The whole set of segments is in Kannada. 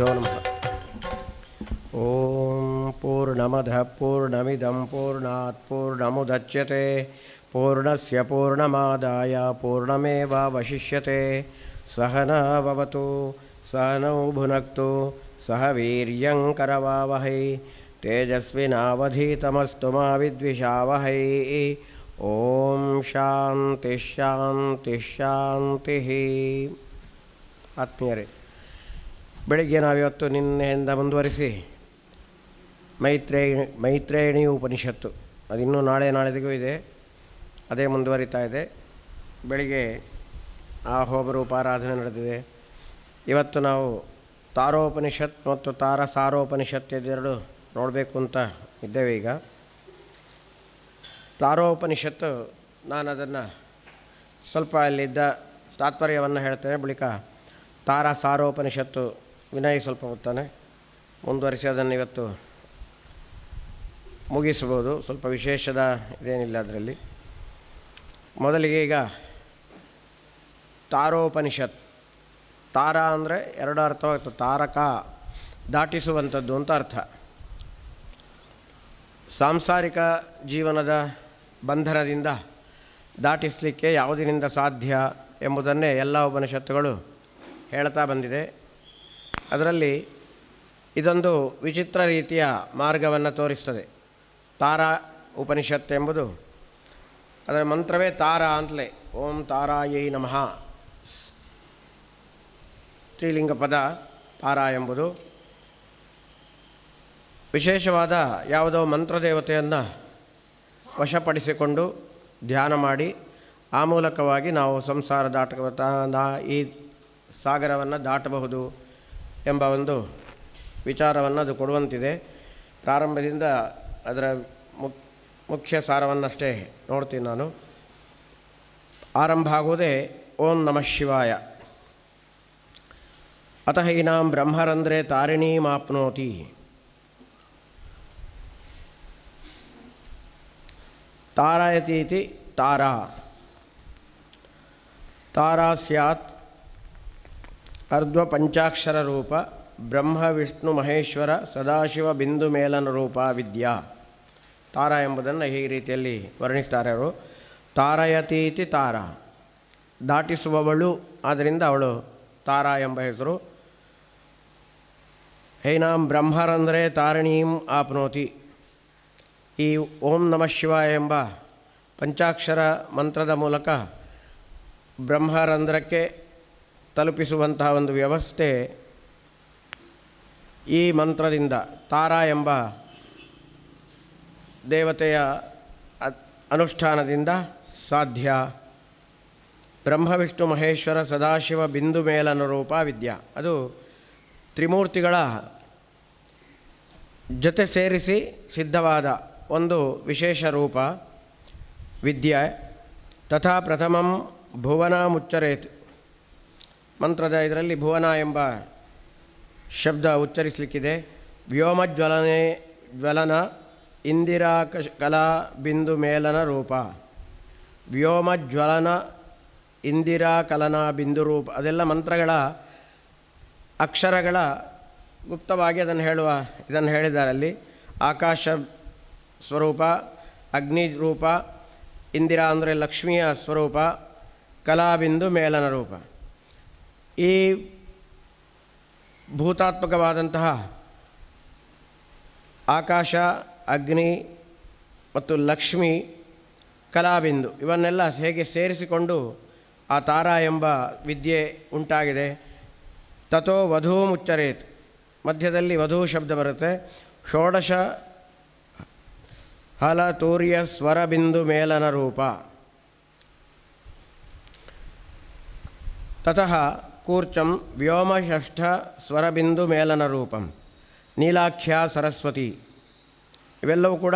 ಶ್ರೀಗುರುಭ್ಯೋ ನಮಃ ಓಂ ಪೂರ್ಣಮದಃ ಪೂರ್ಣಮಿದಂ ಪೂರ್ಣಾತ್ ಪೂರ್ಣಮುದಚ್ಯತೆ ಪೂರ್ಣಸ್ಯ ಪೂರ್ಣಮಾದಾಯ ಪೂರ್ಣಮೇವಾವಶಿಷ್ಯತೆ ಸಹನಾವವತು ಸಹನೌ ಭುನಕ್ತು ಸಹ ವೀರ್ಯಂಕರವಾವಹೈ ತೇಜಸ್ವಿನಾವಧೀತಮಸ್ತು ಮಾ ವಿದ್ವಿಷಾವಹೈ ಓಂ ಶಾಂತಿ ಶಾಂತಿ ಶಾಂತಿ ಆತ್ಮೀಯರೇ ಬೆಳಿಗ್ಗೆ ನಾವಿವತ್ತು ನಿನ್ನೆಯಿಂದ ಮುಂದುವರಿಸಿ ಮೈತ್ರೇಯ ಮೈತ್ರೇಯಣಿ ಉಪನಿಷತ್ತು ಅದಿನ್ನೂ ನಾಳೆ ನಾಳೆದಿಗೂ ಇದೆ ಅದೇ ಮುಂದುವರಿತಾ ಇದೆ ಬೆಳಿಗ್ಗೆ ಆ ಹೋಮರೂಪಾರಾಧನೆ ನಡೆದಿದೆ ಇವತ್ತು ನಾವು ತಾರೋಪನಿಷತ್ ಮತ್ತು ತಾರ ಸಾರೋಪನಿಷತ್ ಇದೆರಡು ನೋಡಬೇಕು ಅಂತ ಇದ್ದೇವೆ ಈಗ ತಾರೋಪನಿಷತ್ತು ನಾನು ಅದನ್ನು ಸ್ವಲ್ಪ ಅಲ್ಲಿದ್ದ ತಾತ್ಪರ್ಯವನ್ನು ಹೇಳ್ತೇನೆ ಬಳಿಕ ತಾರ ಸಾರೋಪನಿಷತ್ತು ವಿನಯ್ ಸ್ವಲ್ಪ ಓದ್ತಾನೆ ಮುಂದುವರಿಸಿ ಅದನ್ನು ಇವತ್ತು ಮುಗಿಸ್ಬೋದು ಸ್ವಲ್ಪ ವಿಶೇಷದ ಇದೇನಿಲ್ಲ ಅದರಲ್ಲಿ ಮೊದಲಿಗೆ ಈಗ ತಾರೋಪನಿಷತ್ ತಾರ ಅಂದರೆ ಎರಡು ಅರ್ಥವಾಗ್ತದೆ ತಾರಕ ದಾಟಿಸುವಂಥದ್ದು ಅಂತ ಅರ್ಥ ಸಾಂಸಾರಿಕ ಜೀವನದ ಬಂಧನದಿಂದ ದಾಟಿಸಲಿಕ್ಕೆ ಯಾವುದರಿಂದ ಸಾಧ್ಯ ಎಂಬುದನ್ನೇ ಎಲ್ಲ ಉಪನಿಷತ್ತುಗಳು ಹೇಳ್ತಾ ಬಂದಿದೆ ಅದರಲ್ಲಿ ಇದೊಂದು ವಿಚಿತ್ರ ರೀತಿಯ ಮಾರ್ಗವನ್ನು ತೋರಿಸ್ತದೆ ತಾರಾ ಉಪನಿಷತ್ ಎಂಬುದು ಅದರ ಮಂತ್ರವೇ ತಾರ ಅಂತಲೇ ಓಂ ತಾರಾಯೈ ನಮಃ ಸ್ತ್ರೀಲಿಂಗ ಪದ ತಾರ ಎಂಬುದು ವಿಶೇಷವಾದ ಯಾವುದೋ ಮಂತ್ರದೇವತೆಯನ್ನು ವಶಪಡಿಸಿಕೊಂಡು ಧ್ಯಾನ ಮಾಡಿ ಆ ಮೂಲಕವಾಗಿ ನಾವು ಸಂಸಾರ ದಾಟ ಈ ಸಾಗರವನ್ನು ದಾಟಬಹುದು ಎಂಬ ಒಂದು ವಿಚಾರವನ್ನು ಅದು ಕೊಡುವಂತಿದೆ ಪ್ರಾರಂಭದಿಂದ ಅದರ ಮುಕ್ ಮುಖ್ಯ ಸಾರವನ್ನಷ್ಟೇ ನೋಡ್ತೀನಿ ನಾನು ಆರಂಭ ಆಗುವುದೇ ಓಂ ನಮಃ ಶಿವಾಯ ಅತಃ ಹೀನಾಂ ಬ್ರಹ್ಮರಂಧ್ರೆ ತಾರಿಣೀಮಾಪ್ನೋತಿ ತಾರಾಯತೀತಿ ತಾರಾ ತಾರಾ ಸ್ಯಾತ್ ಅರ್ಧ್ವಪಂಚಾಕ್ಷರ ರೂಪ ಬ್ರಹ್ಮ ವಿಷ್ಣು ಮಹೇಶ್ವರ ಸದಾಶಿವ ಬಿಂದು ಮೇಲನ ರೂಪ ವಿದ್ಯಾ ತಾರ ಎಂಬುದನ್ನು ಈ ರೀತಿಯಲ್ಲಿ ವರ್ಣಿಸ್ತಾರೆ ಅವರು ತಾರಯತೀತಿ ತಾರ ದಾಟಿಸುವವಳು ಆದ್ದರಿಂದ ಅವಳು ತಾರ ಎಂಬ ಹೆಸರು ಹೈನಾಂ ಬ್ರಹ್ಮರಂಧ್ರೆ ತಾರಿಣೀಂ ಆಪ್ನೋತಿ ಈ ಓಂ ನಮಃ ಶಿವಾಯ ಎಂಬ ಪಂಚಾಕ್ಷರ ಮಂತ್ರದ ಮೂಲಕ ಬ್ರಹ್ಮರಂಧ್ರಕ್ಕೆ ತಲುಪಿಸುವಂತಹ ಒಂದು ವ್ಯವಸ್ಥೆ ಈ ಮಂತ್ರದಿಂದ ತಾರಾ ಎಂಬ ದೇವತೆಯ ಅನುಷ್ಠಾನದಿಂದ ಸಾಧ್ಯ ಬ್ರಹ್ಮ ವಿಷ್ಣು ಮಹೇಶ್ವರ ಸದಾಶಿವ ಬಿಂದು ಮೇಲನ ರೂಪ ವಿದ್ಯಾ ಅದು ತ್ರಿಮೂರ್ತಿಗಳ ಜೊತೆ ಸೇರಿಸಿ ಸಿದ್ಧವಾದ ಒಂದು ವಿಶೇಷ ರೂಪ ವಿದ್ಯೆ ತಥಾ ಪ್ರಥಮಂ ಭುವನ ಮುಚ್ಚರೇತ್ ಮಂತ್ರದ ಇದರಲ್ಲಿ ಭುವನ ಎಂಬ ಶಬ್ದ ಉಚ್ಚರಿಸಲಿಕ್ಕಿದೆ ವ್ಯೋಮಜ್ವಲನೆ ಜ್ವಲನ ಇಂದಿರಾ ಕಶ ಕಲಾ ಬಿಂದು ಮೇಲನ ರೂಪ ವ್ಯೋಮಜ್ವಲನ ಇಂದಿರಾ ಕಲನಾ ಬಿಂದು ರೂಪ ಅದೆಲ್ಲ ಮಂತ್ರಗಳ ಅಕ್ಷರಗಳ ಗುಪ್ತವಾಗಿ ಅದನ್ನು ಹೇಳುವ ಇದನ್ನು ಹೇಳಿದ್ದಾರೆ ಅಲ್ಲಿ ಆಕಾಶ ಸ್ವರೂಪ ಅಗ್ನಿ ರೂಪ ಇಂದಿರಾ ಅಂದರೆ ಲಕ್ಷ್ಮಿಯ ಸ್ವರೂಪ ಕಲಾಬಿಂದು ಮೇಲನ ರೂಪ ಈ ಭೂತಾತ್ಮಕವಾದಂತಹ ಆಕಾಶ ಅಗ್ನಿ ಮತ್ತು ಲಕ್ಷ್ಮಿ ಕಲಾಬಿಂದು ಇವನ್ನೆಲ್ಲ ಹೇಗೆ ಸೇರಿಸಿಕೊಂಡು ಆ ತಾರಾ ಎಂಬ ವಿದ್ಯೆ ಉಂಟಾಗಿದೆ ತಥೋ ವಧೂ ಮುಚ್ಚರೇತ್ ಮಧ್ಯದಲ್ಲಿ ವಧೂ ಶಬ್ದ ಬರುತ್ತೆ ಷೋಡಶ ಹಲ ತೂರ್ಯ ಸ್ವರಬಿಂದು ಮೇಲನ ರೂಪ ತತಃ ಕೂರ್ಚಂ ವ್ಯೋಮಷಷ್ಠ ಸ್ವರಬಿಂದು ಮೇಲನ ರೂಪಂ ನೀಲಾಖ್ಯ ಸರಸ್ವತಿ ಇವೆಲ್ಲವೂ ಕೂಡ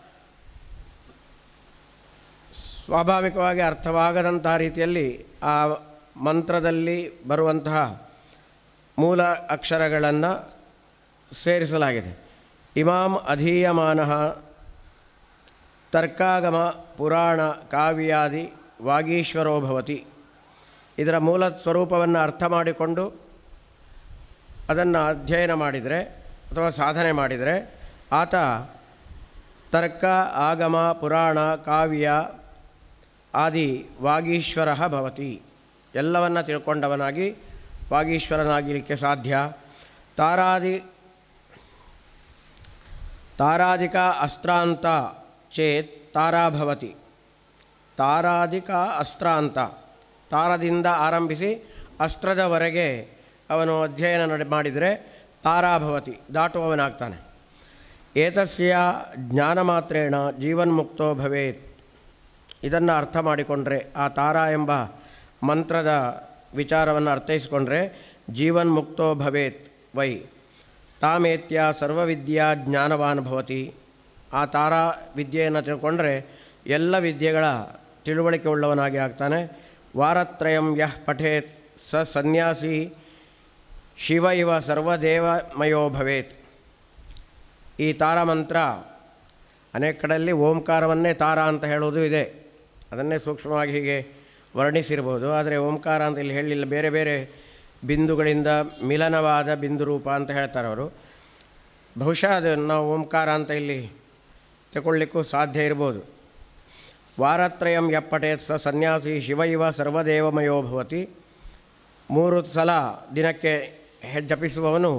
ಸ್ವಾಭಾವಿಕವಾಗಿ ಅರ್ಥವಾಗದಂತಹ ರೀತಿಯಲ್ಲಿ ಆ ಮಂತ್ರದಲ್ಲಿ ಬರುವಂತಹ ಮೂಲ ಅಕ್ಷರಗಳನ್ನು ಸೇರಿಸಲಾಗಿದೆ ಇಮಾಂ ಅಧೀಯಮಾನ ತರ್ಕಾಗಮ ಪುರಾಣ ಕಾವ್ಯಾದಿ ವಾಗೀಶ್ವರೋ ಭವತಿ ಇದರ ಮೂಲ ಸ್ವರೂಪವನ್ನು ಅರ್ಥ ಮಾಡಿಕೊಂಡು ಅದನ್ನು ಅಧ್ಯಯನ ಮಾಡಿದರೆ ಅಥವಾ ಸಾಧನೆ ಮಾಡಿದರೆ ಆತ ತರ್ಕ ಆಗಮ ಪುರಾಣ ಕಾವ್ಯ ಆದಿ ವಾಗೀಶ್ವರ ಭವತಿ ಎಲ್ಲವನ್ನ ತಿಳ್ಕೊಂಡವನಾಗಿ ವಾಗೀಶ್ವರನಾಗಲಿಕ್ಕೆ ಸಾಧ್ಯ ತಾರಾದಿ ತಾರಾದಿಕ ಅಸ್ತ್ರಾಂತ ಚೇತ್ ತಾರಾ ಭವತಿ ತಾರಾದಿಕ ಅಸ್ತ್ರಾಂತ ತಾರದಿಂದ ಆರಂಭಿಸಿ ಅಸ್ತ್ರದವರೆಗೆ ಅವನು ಅಧ್ಯಯನ ನಡೆ ಮಾಡಿದರೆ ತಾರಾಭವತಿ ದಾಟುವವನಾಗ್ತಾನೆ ಏತಸ್ಯ ಜ್ಞಾನ ಮಾತ್ರೇಣ ಜೀವನ್ಮುಕ್ತೋ ಭವೇತ್ ಇದನ್ನು ಅರ್ಥ ಮಾಡಿಕೊಂಡ್ರೆ ಆ ತಾರಾ ಎಂಬ ಮಂತ್ರದ ವಿಚಾರವನ್ನು ಅರ್ಥೈಸಿಕೊಂಡ್ರೆ ಜೀವನ್ಮುಕ್ತೋ ಭವೇತ್ ವೈ ತಾಮೇತ್ಯ ಸರ್ವವಿದ್ಯಾ ಜ್ಞಾನವಾನ್ ಭವತಿ ಆ ತಾರಾ ವಿದ್ಯೆಯನ್ನು ತಿಳ್ಕೊಂಡ್ರೆ ಎಲ್ಲ ವಿದ್ಯೆಗಳ ತಿಳುವಳಿಕೆ ಉಳ್ಳವನಾಗಿ ಆಗ್ತಾನೆ ವಾರತ್ರಯಂ ಯಃ ಪಠೇತ್ ಸ ಸನ್ಯಾಸಿ ಶಿವ ಇವ ಸರ್ವದೇವಮಯೋ ಭವೇತ್ ಈ ತಾರಾ ಮಂತ್ರ ಅನೇಕ ಕಡೆಯಲ್ಲಿ ಓಂಕಾರವನ್ನೇ ತಾರ ಅಂತ ಹೇಳೋದು ಇದೆ ಅದನ್ನೇ ಸೂಕ್ಷ್ಮವಾಗಿ ಹೀಗೆ ವರ್ಣಿಸಿರ್ಬೋದು ಆದರೆ ಓಂಕಾರ ಅಂತ ಇಲ್ಲಿ ಹೇಳಲಿಲ್ಲ ಬೇರೆ ಬೇರೆ ಬಿಂದುಗಳಿಂದ ಮಿಲನವಾದ ಬಿಂದು ರೂಪ ಅಂತ ಹೇಳ್ತಾರೆ ಅವರು ಬಹುಶಃ ಅದು ನಾವು ಓಂಕಾರ ಅಂತ ಇಲ್ಲಿ ತಗೊಳ್ಳಿಕ್ಕೂ ಸಾಧ್ಯ ಇರ್ಬೋದು ವಾರತ್ರಯಂ ಯಪ್ಪಟೇತ್ ಸ ಸನ್ಯಾಸಿ ಶಿವ ಇವ ಸರ್ವದೇವಮಯೋ ಭವತಿ ಮೂರು ಸಲ ದಿನಕ್ಕೆ ಹೆ- ಜಪಿಸುವವನು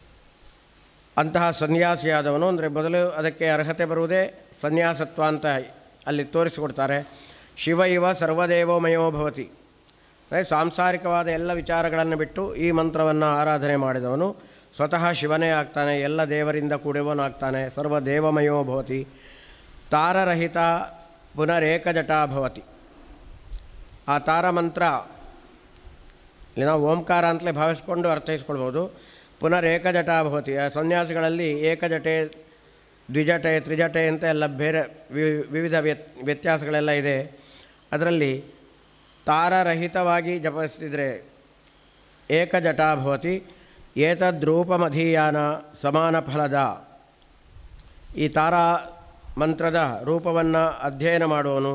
ಅಂತಹ ಸನ್ಯಾಸಿಯಾದವನು ಅಂದರೆ ಮೊದಲು ಅದಕ್ಕೆ ಅರ್ಹತೆ ಬರುವುದೇ ಸನ್ಯಾಸತ್ವ ಅಂತ ಅಲ್ಲಿ ತೋರಿಸಿಕೊಡ್ತಾರೆ ಶಿವ ಇವ ಸರ್ವದೇವಮಯೋ ಭವತಿ ಅಂದರೆ ಸಾಂಸಾರಿಕವಾದ ಎಲ್ಲ ವಿಚಾರಗಳನ್ನು ಬಿಟ್ಟು ಈ ಮಂತ್ರವನ್ನು ಆರಾಧನೆ ಮಾಡಿದವನು ಸ್ವತಃ ಶಿವನೇ ಆಗ್ತಾನೆ ಎಲ್ಲ ದೇವರಿಂದ ಕೂಡಿಯವನಾಗ್ತಾನೆ ಸರ್ವದೇವಮಯೋ ಭವತಿ ತಾರರಹಿತ ಪುನರೇಕಜಟಾ ಭವತಿ ಆ ತಾರಮಂತ್ರ ಇಲ್ಲಿ ನಾವು ಓಂಕಾರ ಅಂತಲೇ ಭಾವಿಸ್ಕೊಂಡು ಅರ್ಥೈಸ್ಕೊಳ್ಬೋದು ಪುನರ್ ಏಕಜಟ ಭವತಿ ಆ ಸನ್ಯಾಸಿಗಳಲ್ಲಿ ಏಕಜಟೆ ದ್ವಿಜಟೆ ತ್ರಿಜಟೆ ಅಂತ ಎಲ್ಲ ಬೇರೆ ವಿ- ವಿವಿಧ ವ್ಯತ್ ವ್ಯತ್ಯಾಸಗಳೆಲ್ಲ ಇದೆ ಅದರಲ್ಲಿ ತಾರರಹಿತವಾಗಿ ಜಪಿಸಿದರೆ ಏಕಜಟ ಭವತಿ ಏತದ್ರೂಪಮಧೀಯಾನ ಸಮಾನ ಫಲದ ಈ ತಾರಾ ಮಂತ್ರದ ರೂಪವನ್ನು ಅಧ್ಯಯನ ಮಾಡುವವನು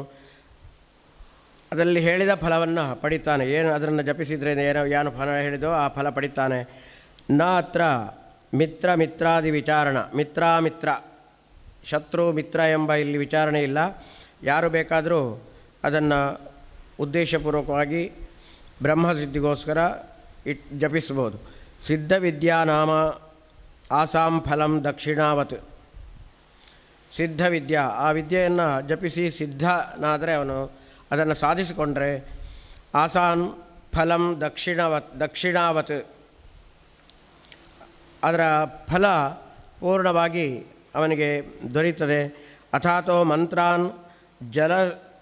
ಅದರಲ್ಲಿ ಹೇಳಿದ ಫಲವನ್ನು ಪಡಿತಾನೆ ಏನು ಅದನ್ನು ಜಪಿಸಿದರೆ ಏನೋ ಏನು ಫಲ ಹೇಳಿದೋ ಆ ಫಲ ಪಡಿತಾನೆ ನ ಅತ್ರ ಮಿತ್ರ ಮಿತ್ರಾದಿ ವಿಚಾರಣ ಮಿತ್ರಾಮಿತ್ರ ಶತ್ರು ಮಿತ್ರ ಎಂಬ ಇಲ್ಲಿ ವಿಚಾರಣೆ ಇಲ್ಲ ಯಾರು ಬೇಕಾದರೂ ಅದನ್ನು ಉದ್ದೇಶಪೂರ್ವಕವಾಗಿ ಬ್ರಹ್ಮಸಿದ್ಧಿಗೋಸ್ಕರ ಇಟ್ ಜಪಿಸ್ಬೋದು ಸಿದ್ಧವಿದ್ಯಾನಾಮ ಆಸಾಂ ಫಲಂ ದಕ್ಷಿಣಾವತ್ ಸಿದ್ಧವಿದ್ಯಾ ಆ ವಿದ್ಯೆಯನ್ನು ಜಪಿಸಿ ಸಿದ್ಧನಾದರೆ ಅವನು ಅದನ್ನು ಸಾಧಿಸಿಕೊಂಡ್ರೆ ಆಸಾನ್ ಫಲಂ ದಕ್ಷಿಣವತ್ ದಕ್ಷಿಣಾವತ್ ಅದರ ಫಲ ಪೂರ್ಣವಾಗಿ ಅವನಿಗೆ ದೊರೆಯುತ್ತದೆ ಅಥಾತೋ ಮಂತ್ರಾನ್ ಜಲ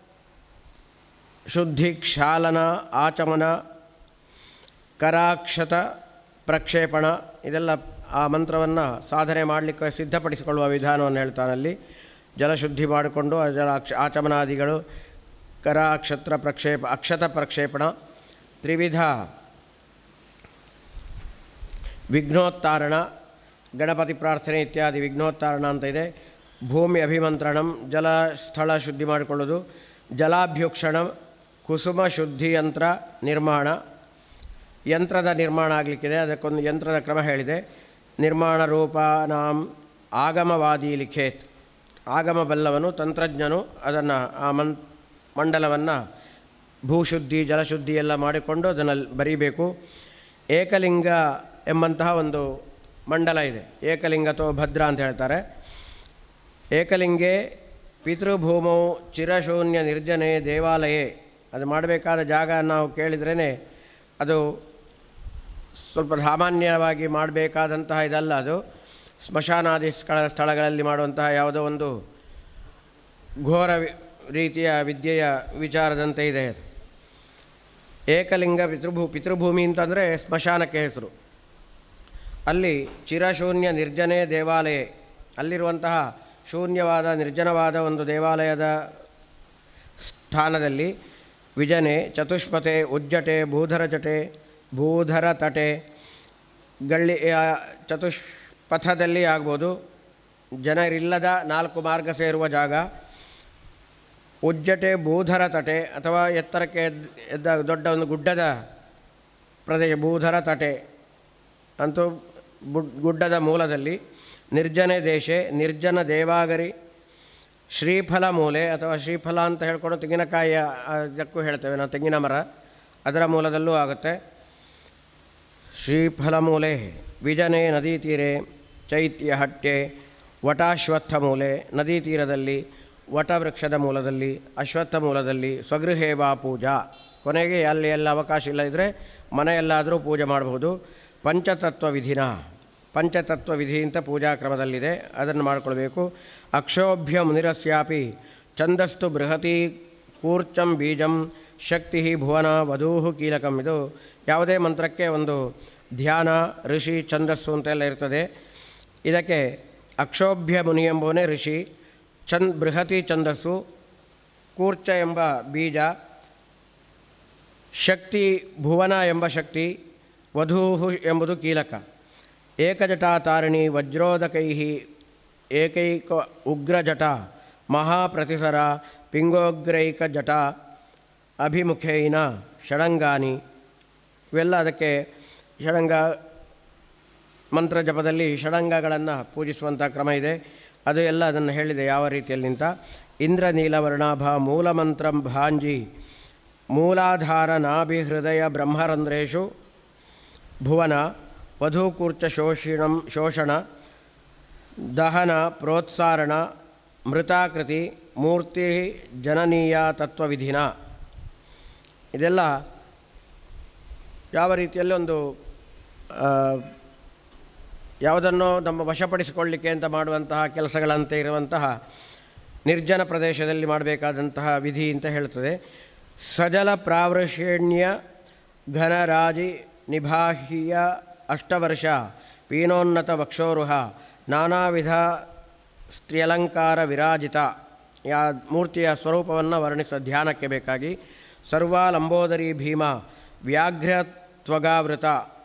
ಶುದ್ಧಿ ಕ್ಷಾಲನ ಆಚಮನ ಕರಾಕ್ಷತ ಪ್ರಕ್ಷೇಪಣ ಇದೆಲ್ಲ ಆ ಮಂತ್ರವನ್ನು ಸಾಧನೆ ಮಾಡಲಿಕ್ಕೆ ಸಿದ್ಧಪಡಿಸಿಕೊಳ್ಳುವ ವಿಧಾನವನ್ನು ಹೇಳ್ತಾನಲ್ಲಿ ಜಲಶುದ್ಧಿ ಮಾಡಿಕೊಂಡು ಆ ಜಲ ಅಕ್ಷ ಆಚಮನಾದಿಗಳು ಕರ ಅಕ್ಷತ್ರ ಪ್ರಕ್ಷೇಪ ಅಕ್ಷತ ಪ್ರಕ್ಷೇಪಣ ತ್ರಿವಿಧ ವಿಘ್ನೋತ್ತಾರಣ ಗಣಪತಿ ಪ್ರಾರ್ಥನೆ ಇತ್ಯಾದಿ ವಿಘ್ನೋತ್ತಾರಣ ಅಂತ ಇದೆ ಭೂಮಿ ಅಭಿಮಂತ್ರಣಂ ಜಲ ಸ್ಥಳ ಶುದ್ಧಿ ಮಾಡಿಕೊಳ್ಳೋದು ಜಲಾಭ್ಯುಕ್ಷಣ ಕುಸುಮ ಶುದ್ಧಿ ಯಂತ್ರ ನಿರ್ಮಾಣ ಯಂತ್ರದ ನಿರ್ಮಾಣ ಆಗಲಿಕ್ಕಿದೆ ಅದಕ್ಕೊಂದು ಯಂತ್ರದ ಕ್ರಮ ಹೇಳಿದೆ ನಿರ್ಮಾಣ ರೂಪ ನಾಂ ಆಗಮವಾದಿ ಲಿಖೇತ್ ಆಗಮ ಬಲ್ಲವನು ತಂತ್ರಜ್ಞನು ಅದನ್ನು ಆ ಮನ್ ಮಂಡಲವನ್ನು ಭೂಶುದ್ಧಿ ಜಲಶುದ್ಧಿ ಎಲ್ಲ ಮಾಡಿಕೊಂಡು ಅದನ್ನು ಬರೀಬೇಕು ಏಕಲಿಂಗ ಎಂಬಂತಹ ಒಂದು ಮಂಡಲ ಇದೆ ಏಕಲಿಂಗತೋ ಭದ್ರ ಅಂತ ಹೇಳ್ತಾರೆ ಏಕಲಿಂಗೆ ಪಿತೃಭೂಮೌ ಚಿರಶೂನ್ಯ ನಿರ್ಜನೆ ದೇವಾಲಯೇ ಅದು ಮಾಡಬೇಕಾದ ಜಾಗ ನಾವು ಕೇಳಿದ್ರೇ ಅದು ಸ್ವಲ್ಪ ಸಾಮಾನ್ಯವಾಗಿ ಮಾಡಬೇಕಾದಂತಹ ಇದಲ್ಲ ಅದು ಸ್ಮಶಾನಾದಿ ಸ್ಥಳ ಸ್ಥಳಗಳಲ್ಲಿ ಮಾಡುವಂತಹ ಯಾವುದೋ ಒಂದು ಘೋರ ವಿ- ರೀತಿಯ ವಿದ್ಯೆಯ ವಿಚಾರದಂತೆ ಇದೆ ಅದು ಏಕಲಿಂಗ ಪಿತೃಭೂ ಪಿತೃಭೂಮಿ ಅಂತಂದರೆ ಸ್ಮಶಾನಕ್ಕೆ ಹೆಸರು ಅಲ್ಲಿ ಚಿರಶೂನ್ಯ ನಿರ್ಜನೆ ದೇವಾಲಯ ಅಲ್ಲಿರುವಂತಹ ಶೂನ್ಯವಾದ ನಿರ್ಜನವಾದ ಒಂದು ದೇವಾಲಯದ ಸ್ಥಾನದಲ್ಲಿ ವಿಜನೆ ಚತುಷ್ಪತೆ ಉಜ್ಜಟೆ ಭೂಧರ ಜಟೆ ಭೂಧರ ತಟೆ ಗಳ್ಳಿ ಆ, ಚತುಷ್ಪಥದಲ್ಲಿ ಆಗ್ಬೋದು ಜನರಿಲ್ಲದ ನಾಲ್ಕು ಮಾರ್ಗ ಸೇರುವ ಜಾಗ ಉಜ್ಜಟೆ ಭೂಧರ ತಟೆ ಅಥವಾ ಎತ್ತರಕ್ಕೆ ಎದ್- ಎದ್ದ ದೊಡ್ಡ ಒಂದು ಗುಡ್ಡದ ಪ್ರದೇಶ ಭೂಧರ ತಟೆ ಅಂತೂ ಬುಡ್ ಗುಡ್ಡದ ಮೂಲದಲ್ಲಿ ನಿರ್ಜನೆ ದೇಶೆ ನಿರ್ಜನ ದೇವಾಗರಿ ಶ್ರೀಫಲ ಮೂಲೆ ಅಥವಾ ಶ್ರೀಫಲ ಅಂತ ಹೇಳ್ಕೊಂಡು ತೆಂಗಿನಕಾಯಿಯ ಆ, ಇದಕ್ಕೂ ಹೇಳ್ತೇವೆ ನಾವು ತೆಂಗಿನ ಮರ ಅದರ ಮೂಲದಲ್ಲೂ ಆಗುತ್ತೆ ಶ್ರೀಫಲ ಮೂಲೆ ವಿಜನೆ ನದಿ ತೀರೆ ಚೈತ್ಯ ಹಟ್ಟೆ ವಟಾಶ್ವತ್ಥ ಮೂಲೆ ನದಿ ತೀರದಲ್ಲಿ ವಟವೃಕ್ಷದ ಮೂಲದಲ್ಲಿ ಅಶ್ವತ್ಥ ಮೂಲದಲ್ಲಿ ಸ್ವಗೃಹೇವಾ ಪೂಜಾ ಕೊನೆಗೆ ಅಲ್ಲಿ ಎಲ್ಲ ಅವಕಾಶ ಇಲ್ಲ ಇದ್ದರೆ ಮನೆಯಲ್ಲಾದರೂ ಪೂಜೆ ಮಾಡಬಹುದು ಪಂಚತತ್ವ ವಿಧಿನ ಪಂಚತತ್ವ ವಿಧಿ ಅಂತ ಪೂಜಾ ಕ್ರಮದಲ್ಲಿದೆ ಅದನ್ನು ಮಾಡಿಕೊಳ್ಬೇಕು ಅಕ್ಷೋಭ್ಯ ಮುನಿರಸ್ಯಾಪಿ ಛಂದಸ್ತು ಬೃಹತಿ ಕೂರ್ಚಂ ಬೀಜಂ ಶಕ್ತಿ ಭುವನ ವಧೂಹು ಕೀಲಕಂ ಇದು ಯಾವುದೇ ಮಂತ್ರಕ್ಕೆ ಒಂದು ಧ್ಯಾನ ಋಷಿ ಛಂದಸ್ಸು ಅಂತೆಲ್ಲ ಇರ್ತದೆ ಇದಕ್ಕೆ ಅಕ್ಷೋಭ್ಯ ಮುನಿ ಎಂಬುವನೇ ಋಷಿ ಚಂದ್ ಬೃಹತಿ ಛಂದಸ್ಸು ಕೂರ್ಚ ಎಂಬ ಬೀಜ ಶಕ್ತಿ ಭುವನ ಎಂಬ ಶಕ್ತಿ ವಧೂಹು ಎಂಬುದು ಕೀಲಕ ಏಕಜಟಾತಾರಿಣಿ ವಜ್ರೋದಕೈ ಏಕೈಕ ಉಗ್ರಜಟ ಮಹಾಪ್ರತಿಸರ ಪಿಂಗೋಗ್ರೈಕ ಜಟ ಅಭಿಮುಖೇನ ಷಡಂಗಾನಿ ಇವೆಲ್ಲ ಅದಕ್ಕೆ ಷಡಂಗ ಮಂತ್ರ ಜಪದಲ್ಲಿ ಷಡಂಗಗಳನ್ನು ಪೂಜಿಸುವಂಥ ಕ್ರಮ ಇದೆ ಅದು ಎಲ್ಲ ಅದನ್ನು ಹೇಳಿದೆ ಯಾವ ರೀತಿಯಲ್ಲಿ ಅಂತ ಇಂದ್ರ ನೀಲವರ್ಣಾಭ ಮೂಲಮಂತ್ರಂ ಭಾಂಜಿ ಮೂಲಾಧಾರ ನಾಭಿ ಹೃದಯ ಬ್ರಹ್ಮರಂಧ್ರೇಶು ಭುವನ ವಧೂಕೂರ್ಚ ಶೋಷಿಣಂ ಶೋಷಣ ದಹನ ಪ್ರೋತ್ಸಾರಣ ಮೃತಾಕೃತಿ ಮೂರ್ತಿ ಜನನೀಯ ತತ್ವವಿಧಿನ ಇದೆಲ್ಲ ಯಾವ ರೀತಿಯಲ್ಲಿ ಒಂದು ಆ, ಯಾವುದನ್ನೋ ನಮ್ಮ ವಶಪಡಿಸಿಕೊಳ್ಳಿಕ್ಕೆ ಅಂತ ಮಾಡುವಂತಹ ಕೆಲಸಗಳಂತೆ ಇರುವಂತಹ ನಿರ್ಜನ ಪ್ರದೇಶದಲ್ಲಿ ಮಾಡಬೇಕಾದಂತಹ ವಿಧಿ ಅಂತ ಹೇಳ್ತದೆ ಸಜಲ ಪ್ರಾವೃಷೇಣ್ಯ ಘನರಾಜಿ ನಿಭಾಹ್ಯ ಅಷ್ಟವರ್ಷ ಪೀನೋನ್ನತ ವಕ್ಷೋರುಹ ನಾನಾ ವಿಧ ಸ್ತ್ರೀಯಲಂಕಾರ ವಿರಾಜಿತ ಯಾ ಮೂರ್ತಿಯ ಸ್ವರೂಪವನ್ನು ವರ್ಣಿಸ ಧ್ಯಾನಕ್ಕೆ ಬೇಕಾಗಿ ಸರ್ವ ಲಂಬೋದರಿ ಭೀಮ ವ್ಯಾಘ್ರ ತ್ವಗಾವೃತ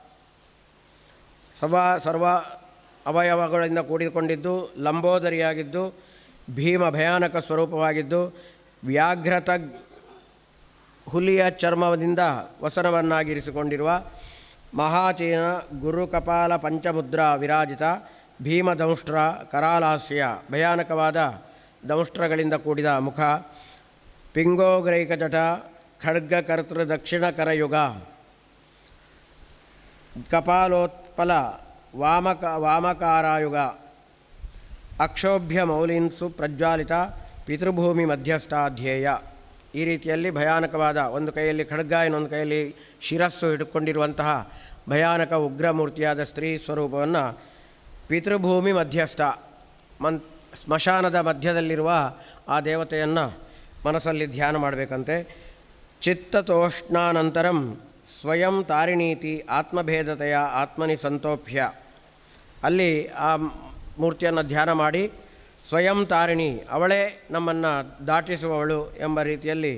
ಸರ್ವ ಸರ್ವ ಅವಯವಗಳಿಂದ ಕೂಡಿಕೊಂಡಿದ್ದು ಲಂಬೋದರಿಯಾಗಿದ್ದು ಭೀಮ ಭಯಾನಕ ಸ್ವರೂಪವಾಗಿದ್ದು ವ್ಯಾಘ್ರತ ಹುಲಿಯ ಚರ್ಮದಿಂದ ವಸನವನ್ನಾಗಿರಿಸಿಕೊಂಡಿರುವ ಮಹಾಚೀನ ಗುರುಕಪಾಲ ಪಂಚಮುದ್ರ ವಿರಾಜಿತ ಭೀಮದಂಷ್ಟ್ರ ಕರಾಲಾಸ್ಯ ಭಯಾನಕವಾದ ದಂಷ್ಟ್ರಗಳಿಂದ ಕೂಡಿದ ಮುಖ ಪಿಂಗೋಗ್ರೈಕ ಜಟ ಖಡ್ಗಕರ್ತೃ ದಕ್ಷಿಣ ಕರಯುಗ ಕಪಾಲೋತ್ಪಲ ವಾಮಕ ವಾಮಕಾರಾಯುಗ ಅಕ್ಷೋಭ್ಯ ಮೌಲಿನ್ಸು ಪ್ರಜ್ವಾಲಿತ ಪಿತೃಭೂಮಿ ಮಧ್ಯಸ್ಥಾಧ್ಯೇಯ ಈ ರೀತಿಯಲ್ಲಿ ಭಯಾನಕವಾದ ಒಂದು ಕೈಯಲ್ಲಿ ಖಡ್ಗ ಇನ್ನೊಂದು ಕೈಯಲ್ಲಿ ಶಿರಸ್ಸು ಹಿಡ್ಕೊಂಡಿರುವಂತಹ ಭಯಾನಕ ಉಗ್ರಮೂರ್ತಿಯಾದ ಸ್ತ್ರೀ ಸ್ವರೂಪವನ್ನು ಪಿತೃಭೂಮಿ ಮಧ್ಯಸ್ಥ ಮನ್ ಸ್ಮಶಾನದ ಮಧ್ಯದಲ್ಲಿರುವ ಆ ದೇವತೆಯನ್ನು ಮನಸ್ಸಲ್ಲಿ ಧ್ಯಾನ ಮಾಡಬೇಕಂತೆ ಚಿತ್ತತೋಷ್ಣಾನಂತರಂ ಸ್ವಯಂ ತಾರಿಣೀತಿ ಆತ್ಮಭೇದತೆಯ ಆತ್ಮನಿ ಸಂತೋಪ್ಯ ಅಲ್ಲಿ ಆ ಮೂರ್ತಿಯನ್ನು ಧ್ಯಾನ ಮಾಡಿ ಸ್ವಯಂ ತಾರಿಣಿ ಅವಳೇ ನಮ್ಮನ್ನು ದಾಟಿಸುವವಳು ಎಂಬ ರೀತಿಯಲ್ಲಿ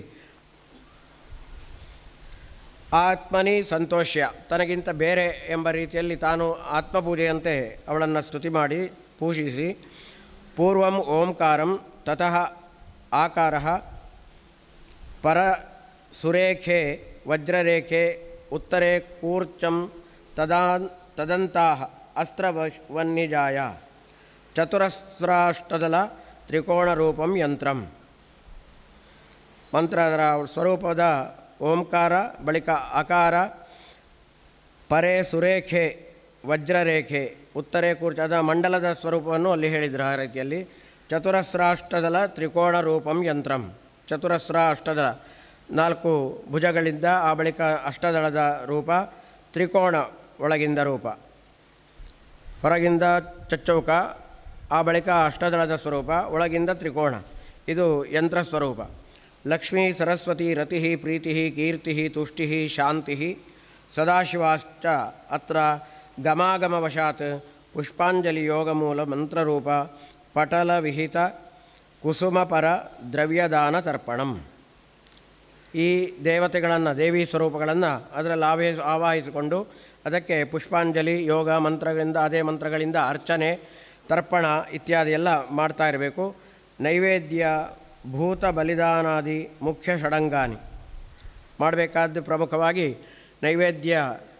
ಆತ್ಮನಿ ಸಂತೋಷ್ಯ ತನಗಿಂತ ಬೇರೆ ಎಂಬ ರೀತಿಯಲ್ಲಿ ತಾನು ಆತ್ಮಪೂಜೆಯಂತೆ ಅವಳನ್ನು ಸ್ತುತಿ ಮಾಡಿ ಪೂಜಿಸಿ ಪೂರ್ವಂ ಓಂಕಾರಂ ತತಃ ಆಕಾರ ಪರ ಸುರೇಖೆ ವಜ್ರರೇಖೆ ಉತ್ತರೆ ಕೂರ್ಚಂ ತದಾ ತದಂತಹ ಅಸ್ತ್ರವನ್ನಿಜಾಯ ಚತುರಸ್ರಾಷ್ಟದಲ ತ್ರಿಕೋಣರೂಪಂ ಯಂತ್ರಂ ಮಂತ್ರ ಅದರ ಸ್ವರೂಪದ ಓಂಕಾರ ಬಳಿಕ ಅಕಾರ ಪರೆ ಸುರೇಖೆ ವಜ್ರರೇಖೆ ಉತ್ತರೆ ಕೂರ್ಚ ಅದ ಮಂಡಲದ ಸ್ವರೂಪವನ್ನು ಅಲ್ಲಿ ಹೇಳಿದರು ಆ ರೀತಿಯಲ್ಲಿ ಚತುರಸ್ರಾಷ್ಟದಲ ತ್ರಿಕೋಣ ರೂಪಂ ಯಂತ್ರಂ ಚತುರಸ್ರ ಅಷ್ಟದಳ ನಾಲ್ಕು ಭುಜಗಳಿಂದ ಆ ಬಳಿಕ ಅಷ್ಟದಳದ ರೂಪ ತ್ರಿಕೋಣ ಒಳಗಿಂದ ರೂಪ ಹೊರಗಿಂದ ಚಚ್ಚೌಕ ಆ ಬಳಿಕ ಅಷ್ಟದಳದ ಸ್ವರೂಪ ಒಳಗಿಂದ ತ್ರಿಕೋಣ ಇದು ಯಂತ್ರ ಸ್ವರೂಪ ಲಕ್ಷ್ಮೀ ಸರಸ್ವತಿ ರತಿ ಪ್ರೀತಿ ಕೀರ್ತಿ ತುಷ್ಟಿ ಶಾಂತಿ ಸದಾಶಿವಾಶ್ಚ ಅತ್ರ ಗಮಾಗಮವಶಾತ್ ಪುಷ್ಪಾಂಜಲಿ ಯೋಗಮೂಲ ಮಂತ್ರರೂಪ ಪಟಲವಿಹಿತ ಕುಸುಮಪರ ದ್ರವ್ಯದಾನ ತರ್ಪಣಂ ಈ ದೇವತೆಗಳನ್ನು ದೇವಿ ಸ್ವರೂಪಗಳನ್ನು ಅದರಲ್ಲಿ ಆವೇ ಆವಾಹಿಸಿಕೊಂಡು ಅದಕ್ಕೆ ಪುಷ್ಪಾಂಜಲಿ ಯೋಗ ಮಂತ್ರಗಳಿಂದ ಅದೇ ಮಂತ್ರಗಳಿಂದ ಅರ್ಚನೆ ತರ್ಪಣ ಇತ್ಯಾದಿ ಎಲ್ಲ ಮಾಡ್ತಾ ಇರಬೇಕು ನೈವೇದ್ಯ ಭೂತ ಬಲಿದಾನಾದಿ ಮುಖ್ಯ ಷಡಂಗಾನಿ ಮಾಡಬೇಕಾದ್ದು ಪ್ರಮುಖವಾಗಿ ನೈವೇದ್ಯ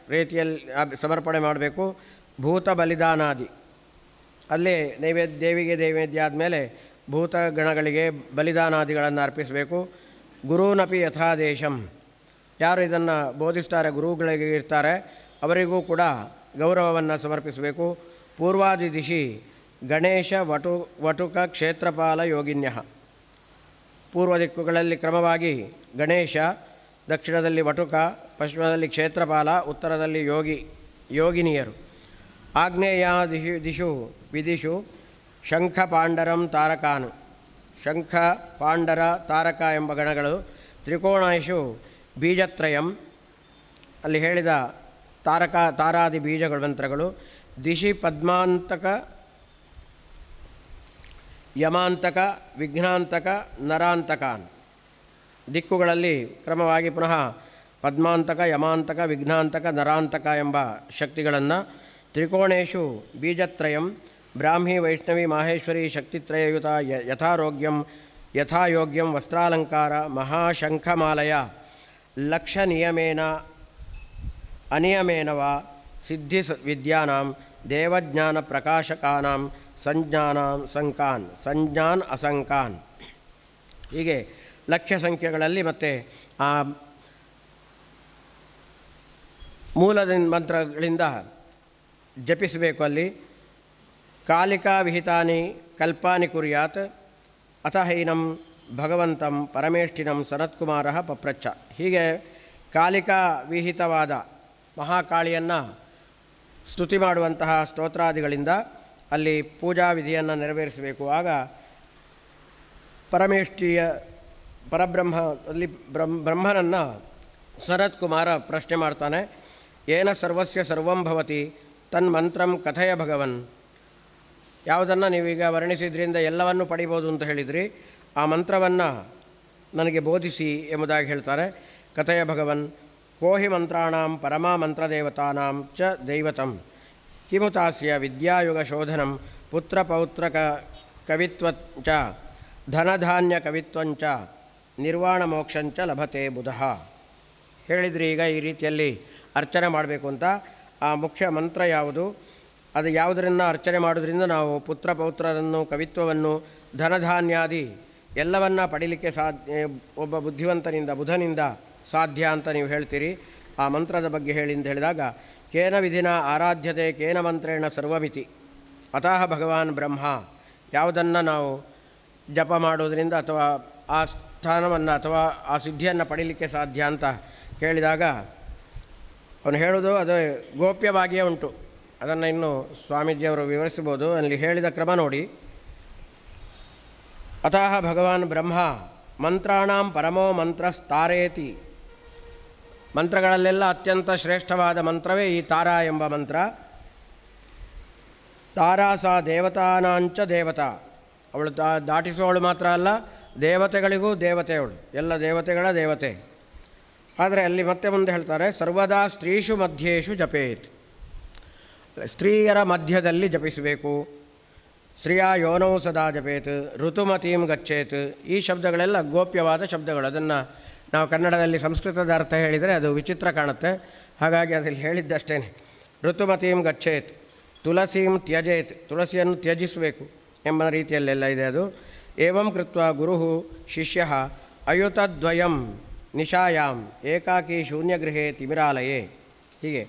ರೀತಿಯಲ್ಲಿ ಅಬ್- ಸಮರ್ಪಣೆ ಮಾಡಬೇಕು ಭೂತ ಬಲಿದಾನಾದಿ ಅಲ್ಲಿ ನೈವೇದ್ಯ ದೇವಿಗೆ ನೈವೇದ್ಯ ಆದಮೇಲೆ ಭೂತ ಗಣಗಳಿಗೆ ಬಲಿದಾನಾದಿಗಳನ್ನು ಅರ್ಪಿಸಬೇಕು ಗುರುನಪಿ ಯಥಾದೇಶಂ ಯಾರು ಇದನ್ನು ಬೋಧಿಸ್ತಾರೆ ಗುರುಗಳಿಗೆ ಇರ್ತಾರೆ ಅವರಿಗೂ ಕೂಡ ಗೌರವವನ್ನು ಸಮರ್ಪಿಸಬೇಕು ಪೂರ್ವಾದಿ ದಿಶಿ ಗಣೇಶ ವಟು ವಟುಕ ಕ್ಷೇತ್ರಪಾಲ ಯೋಗಿನ್ಯ ಪೂರ್ವ ದಿಕ್ಕುಗಳಲ್ಲಿ ಕ್ರಮವಾಗಿ ಗಣೇಶ ದಕ್ಷಿಣದಲ್ಲಿ ವಟುಕ ಪಶ್ಚಿಮದಲ್ಲಿ ಕ್ಷೇತ್ರಪಾಲ ಉತ್ತರದಲ್ಲಿ ಯೋಗಿ ಯೋಗಿನಿಯರು ಆಗ್ನೇಯ ದಿಶು ದಿಶು ವಿದಿಶು ಶಂಖ ಪಾಂಡರಂ ತಾರಕಾನು ಶಂಖ ಪಾಂಡರ ತಾರಕ ಎಂಬ ಗಣಗಳು ತ್ರಿಕೋಣೇಶು ಬೀಜತ್ರಯಂ ಅಲ್ಲಿ ಹೇಳಿದ ತಾರಕ ತಾರಾದಿ ಬೀಜಗಳು ಮಂತ್ರಗಳು ದಿಶಿ ಪದ್ಮಾಂತಕ ಯಮಾಂತಕ ವಿಘ್ನಾಂತಕ ನರಾಂತಕಾನ್ ದಿಕ್ಕುಗಳಲ್ಲಿ ಕ್ರಮವಾಗಿ ಪುನಃ ಪದ್ಮಾಂತಕ ಯಮಾಂತಕ ವಿಘ್ನಾಂತಕ ನರಾಂತಕ ಎಂಬ ಶಕ್ತಿಗಳನ್ನು ತ್ರಿಕೋಣೇಶು ಬೀಜತ್ರಯಂ ಬ್ರಾಹ್ಮಿ ವೈಷ್ಣವಿ ಮಾಹೇಶ್ವರಿ ಶಕ್ತಿತ್ರಯಯುತ ಯ ಯಥಾರೋಗ್ಯಂ ಯಥಾಯೋಗ್ಯಂ ವಸ್ತ್ರಾಲಂಕಾರ ಮಹಾಶಂಖಮಾಲಯ ಲಕ್ಷ ನಿಯಮೇನ ಅನಿಯಮೇನ ವಾ ಸಿದ್ಧಿ ಸ- ವಿದ್ಯಾನಾಂ ದೇವಜ್ಞಾನ ಪ್ರಕಾಶಕಾನಾಂ ಸಂಜ್ಞಾನಾಂ ಸಂಕಾನ್ ಸಂಜ್ಞಾನ್ ಅಸಂಕಾನ್ ಹೀಗೆ ಲಕ್ಷ್ಯ ಸಂಖ್ಯೆಗಳಲ್ಲಿ ಮತ್ತು ಆ ಮೂಲದ ಮಂತ್ರಗಳಿಂದ ಜಪಿಸಬೇಕು ಅಲ್ಲಿ ಕಾಲಿಕಾ ವಿಹಿತಾನಿ ಕಲ್ಪಾನಿ ಕುರ್ಯಾತ್ ಅಥ ಹೈನಂ ಭಗವಂತಂ ಪರಮೇಷ್ಠಿನಂ ಸನತ್ಕುಮಾರ ಪಪ್ರಚ್ಛ ಹೀಗೆ ಕಾಲಿಕಾ ವಿಹಿತವಾದ ಮಹಾಕಾಳಿಯನ್ನು ಸ್ತುತಿ ಮಾಡುವಂತಹ ಸ್ತೋತ್ರಾದಿಗಳಿಂದ ಅಲ್ಲಿ ಪೂಜಾ ವಿಧಿಯನ್ನು ನೆರವೇರಿಸಬೇಕು ಆಗ ಪರಮೇಷ್ಠಿಯ ಪರಬ್ರಹ್ಮ ಅಲ್ಲಿ ಬ್ರಹ್ಮ ಬ್ರಹ್ಮನನ್ನು ಸನತ್ ಕುಮಾರ ಪ್ರಶ್ನೆ ಮಾಡ್ತಾನೆ ಏನ ಸರ್ವಸ್ಯ ಸರ್ವಂ ಭವತಿ ತನ್ಮಂತ್ರಂ ಕಥೆಯ ಭಗವನ್ ಯಾವುದನ್ನು ನೀವೀಗ ವರ್ಣಿಸಿದ್ರಿಂದ ಎಲ್ಲವನ್ನು ಪಡಿಬೋದು ಅಂತ ಹೇಳಿದ್ರಿ ಆ ಮಂತ್ರವನ್ನು ನನಗೆ ಬೋಧಿಸಿ ಎಂಬುದಾಗಿ ಹೇಳ್ತಾರೆ ಕಥೆಯ ಭಗವನ್ ಕೋಹಿ ಮಂತ್ರಾಣಾಂ ಪರಮಾ ಮಂತ್ರದೇವತಾನಾಂ ಚ ದೈವತಂ ಕಿಮುತಾಸ್ಯ ವಿದ್ಯಾಯುಗ ಶೋಧನಂ ಪುತ್ರ ಪೌತ್ರಕ ಕವಿತ್ವಂಚ ಧನಧಾನ್ಯ ಕವಿತ್ವಂಚ ನಿರ್ವಾಣ ಮೋಕ್ಷಂಚ ಲಭತೆ ಬುಧಃ ಹೇಳಿದ್ರಿ ಈಗ ಈ ರೀತಿಯಲ್ಲಿ ಅರ್ಚನೆ ಮಾಡಬೇಕು ಅಂತ ಆ ಮುಖ್ಯ ಮಂತ್ರ ಯಾವುದು ಅದು ಯಾವುದರಿಂದ ಅರ್ಚನೆ ಮಾಡೋದ್ರಿಂದ ನಾವು ಪುತ್ರ ಪೌತ್ರರನ್ನು ಕವಿತ್ವವನ್ನು ಧನಧಾನ್ಯಾದಿ ಎಲ್ಲವನ್ನ ಪಡೀಲಿಕ್ಕೆ ಸಾಧ್ಯ ಒಬ್ಬ ಬುದ್ಧಿವಂತನಿಂದ ಬುಧನಿಂದ ಸಾಧ್ಯ ಅಂತ ನೀವು ಹೇಳ್ತೀರಿ ಆ ಮಂತ್ರದ ಬಗ್ಗೆ ಹೇಳಿ ಅಂತ ಹೇಳಿದಾಗ ಕೇನ ವಿಧಿನ ಆರಾಧ್ಯತೆ ಕೇನ ಮಂತ್ರೇಣ ಸರ್ವಮಿತಿ ಅತಃ ಭಗವಾನ್ ಬ್ರಹ್ಮ ಯಾವುದನ್ನು ನಾವು ಜಪ ಮಾಡೋದರಿಂದ ಅಥವಾ ಆ ಸ್ಥಾನವನ್ನು ಅಥವಾ ಆ ಸಿದ್ಧಿಯನ್ನು ಪಡೀಲಿಕ್ಕೆ ಸಾಧ್ಯ ಅಂತ ಕೇಳಿದಾಗ ಅವನು ಹೇಳೋದು ಅದು ಗೋಪ್ಯವಾಗಿಯೇ ಉಂಟು ಅದನ್ನು ಇನ್ನು ಸ್ವಾಮೀಜಿಯವರು ವಿವರಿಸ್ಬೋದು ಅಲ್ಲಿ ಹೇಳಿದ ಕ್ರಮ ನೋಡಿ ಅತಃ ಭಗವಾನ್ ಬ್ರಹ್ಮ ಮಂತ್ರಾಣಾಂ ಪರಮೋ ಮಂತ್ರಸ್ತಾರೇತಿ ಮಂತ್ರಗಳಲ್ಲೆಲ್ಲ ಅತ್ಯಂತ ಶ್ರೇಷ್ಠವಾದ ಮಂತ್ರವೇ ಈ ತಾರಾ ಎಂಬ ಮಂತ್ರ ತಾರಾ ಸಾ ದೇವತಾನಾಂಚ ದೇವತಾ ಅವಳು ದಾ ದಾಟಿಸುವವಳು ಮಾತ್ರ ಅಲ್ಲ ದೇವತೆಗಳಿಗೂ ದೇವತೆಯವಳು ಎಲ್ಲ ದೇವತೆಗಳ ದೇವತೆ ಆದರೆ ಅಲ್ಲಿ ಮತ್ತೆ ಮುಂದೆ ಹೇಳ್ತಾರೆ ಸರ್ವದಾ ಸ್ತ್ರೀಷು ಮಧ್ಯೇಶು ಜಪೇತ್ ಸ್ತ್ರೀಯರ ಮಧ್ಯದಲ್ಲಿ ಜಪಿಸಬೇಕು ಸ್ತ್ರೀಯ ಯೋನೌ ಸದಾ ಜಪೇತ್ ಋತುಮತೀಂ ಗಚ್ಚೇತ್ ಈ ಶಬ್ದಗಳೆಲ್ಲ ಗೋಪ್ಯವಾದ ಶಬ್ದಗಳು ಅದನ್ನು ನಾವು ಕನ್ನಡದಲ್ಲಿ ಸಂಸ್ಕೃತದ ಅರ್ಥ ಹೇಳಿದರೆ ಅದು ವಿಚಿತ್ರ ಕಾಣುತ್ತೆ ಹಾಗಾಗಿ ಅದಲ್ಲಿ ಹೇಳಿದ್ದಷ್ಟೇ ಋತುಮತೀಂ ಗಚ್ಚೇತ್ ತುಳಸೀಂ ತ್ಯಜೇತ್ ತುಳಸಿಯನ್ನು ತ್ಯಜಿಸಬೇಕು ಎಂಬ ರೀತಿಯಲ್ಲೆಲ್ಲ ಇದೆ ಅದು ಏವಂ ಕೃತ್ವ ಗುರು ಶಿಷ್ಯ ಅಯುತದ್ವಯಂ ನಿಶಾಯಾಮ್ ಏಕಾಕಿ ಶೂನ್ಯಗೃಹೇ ತಿಮಿರಾಲಯೇ ಹೀಗೆ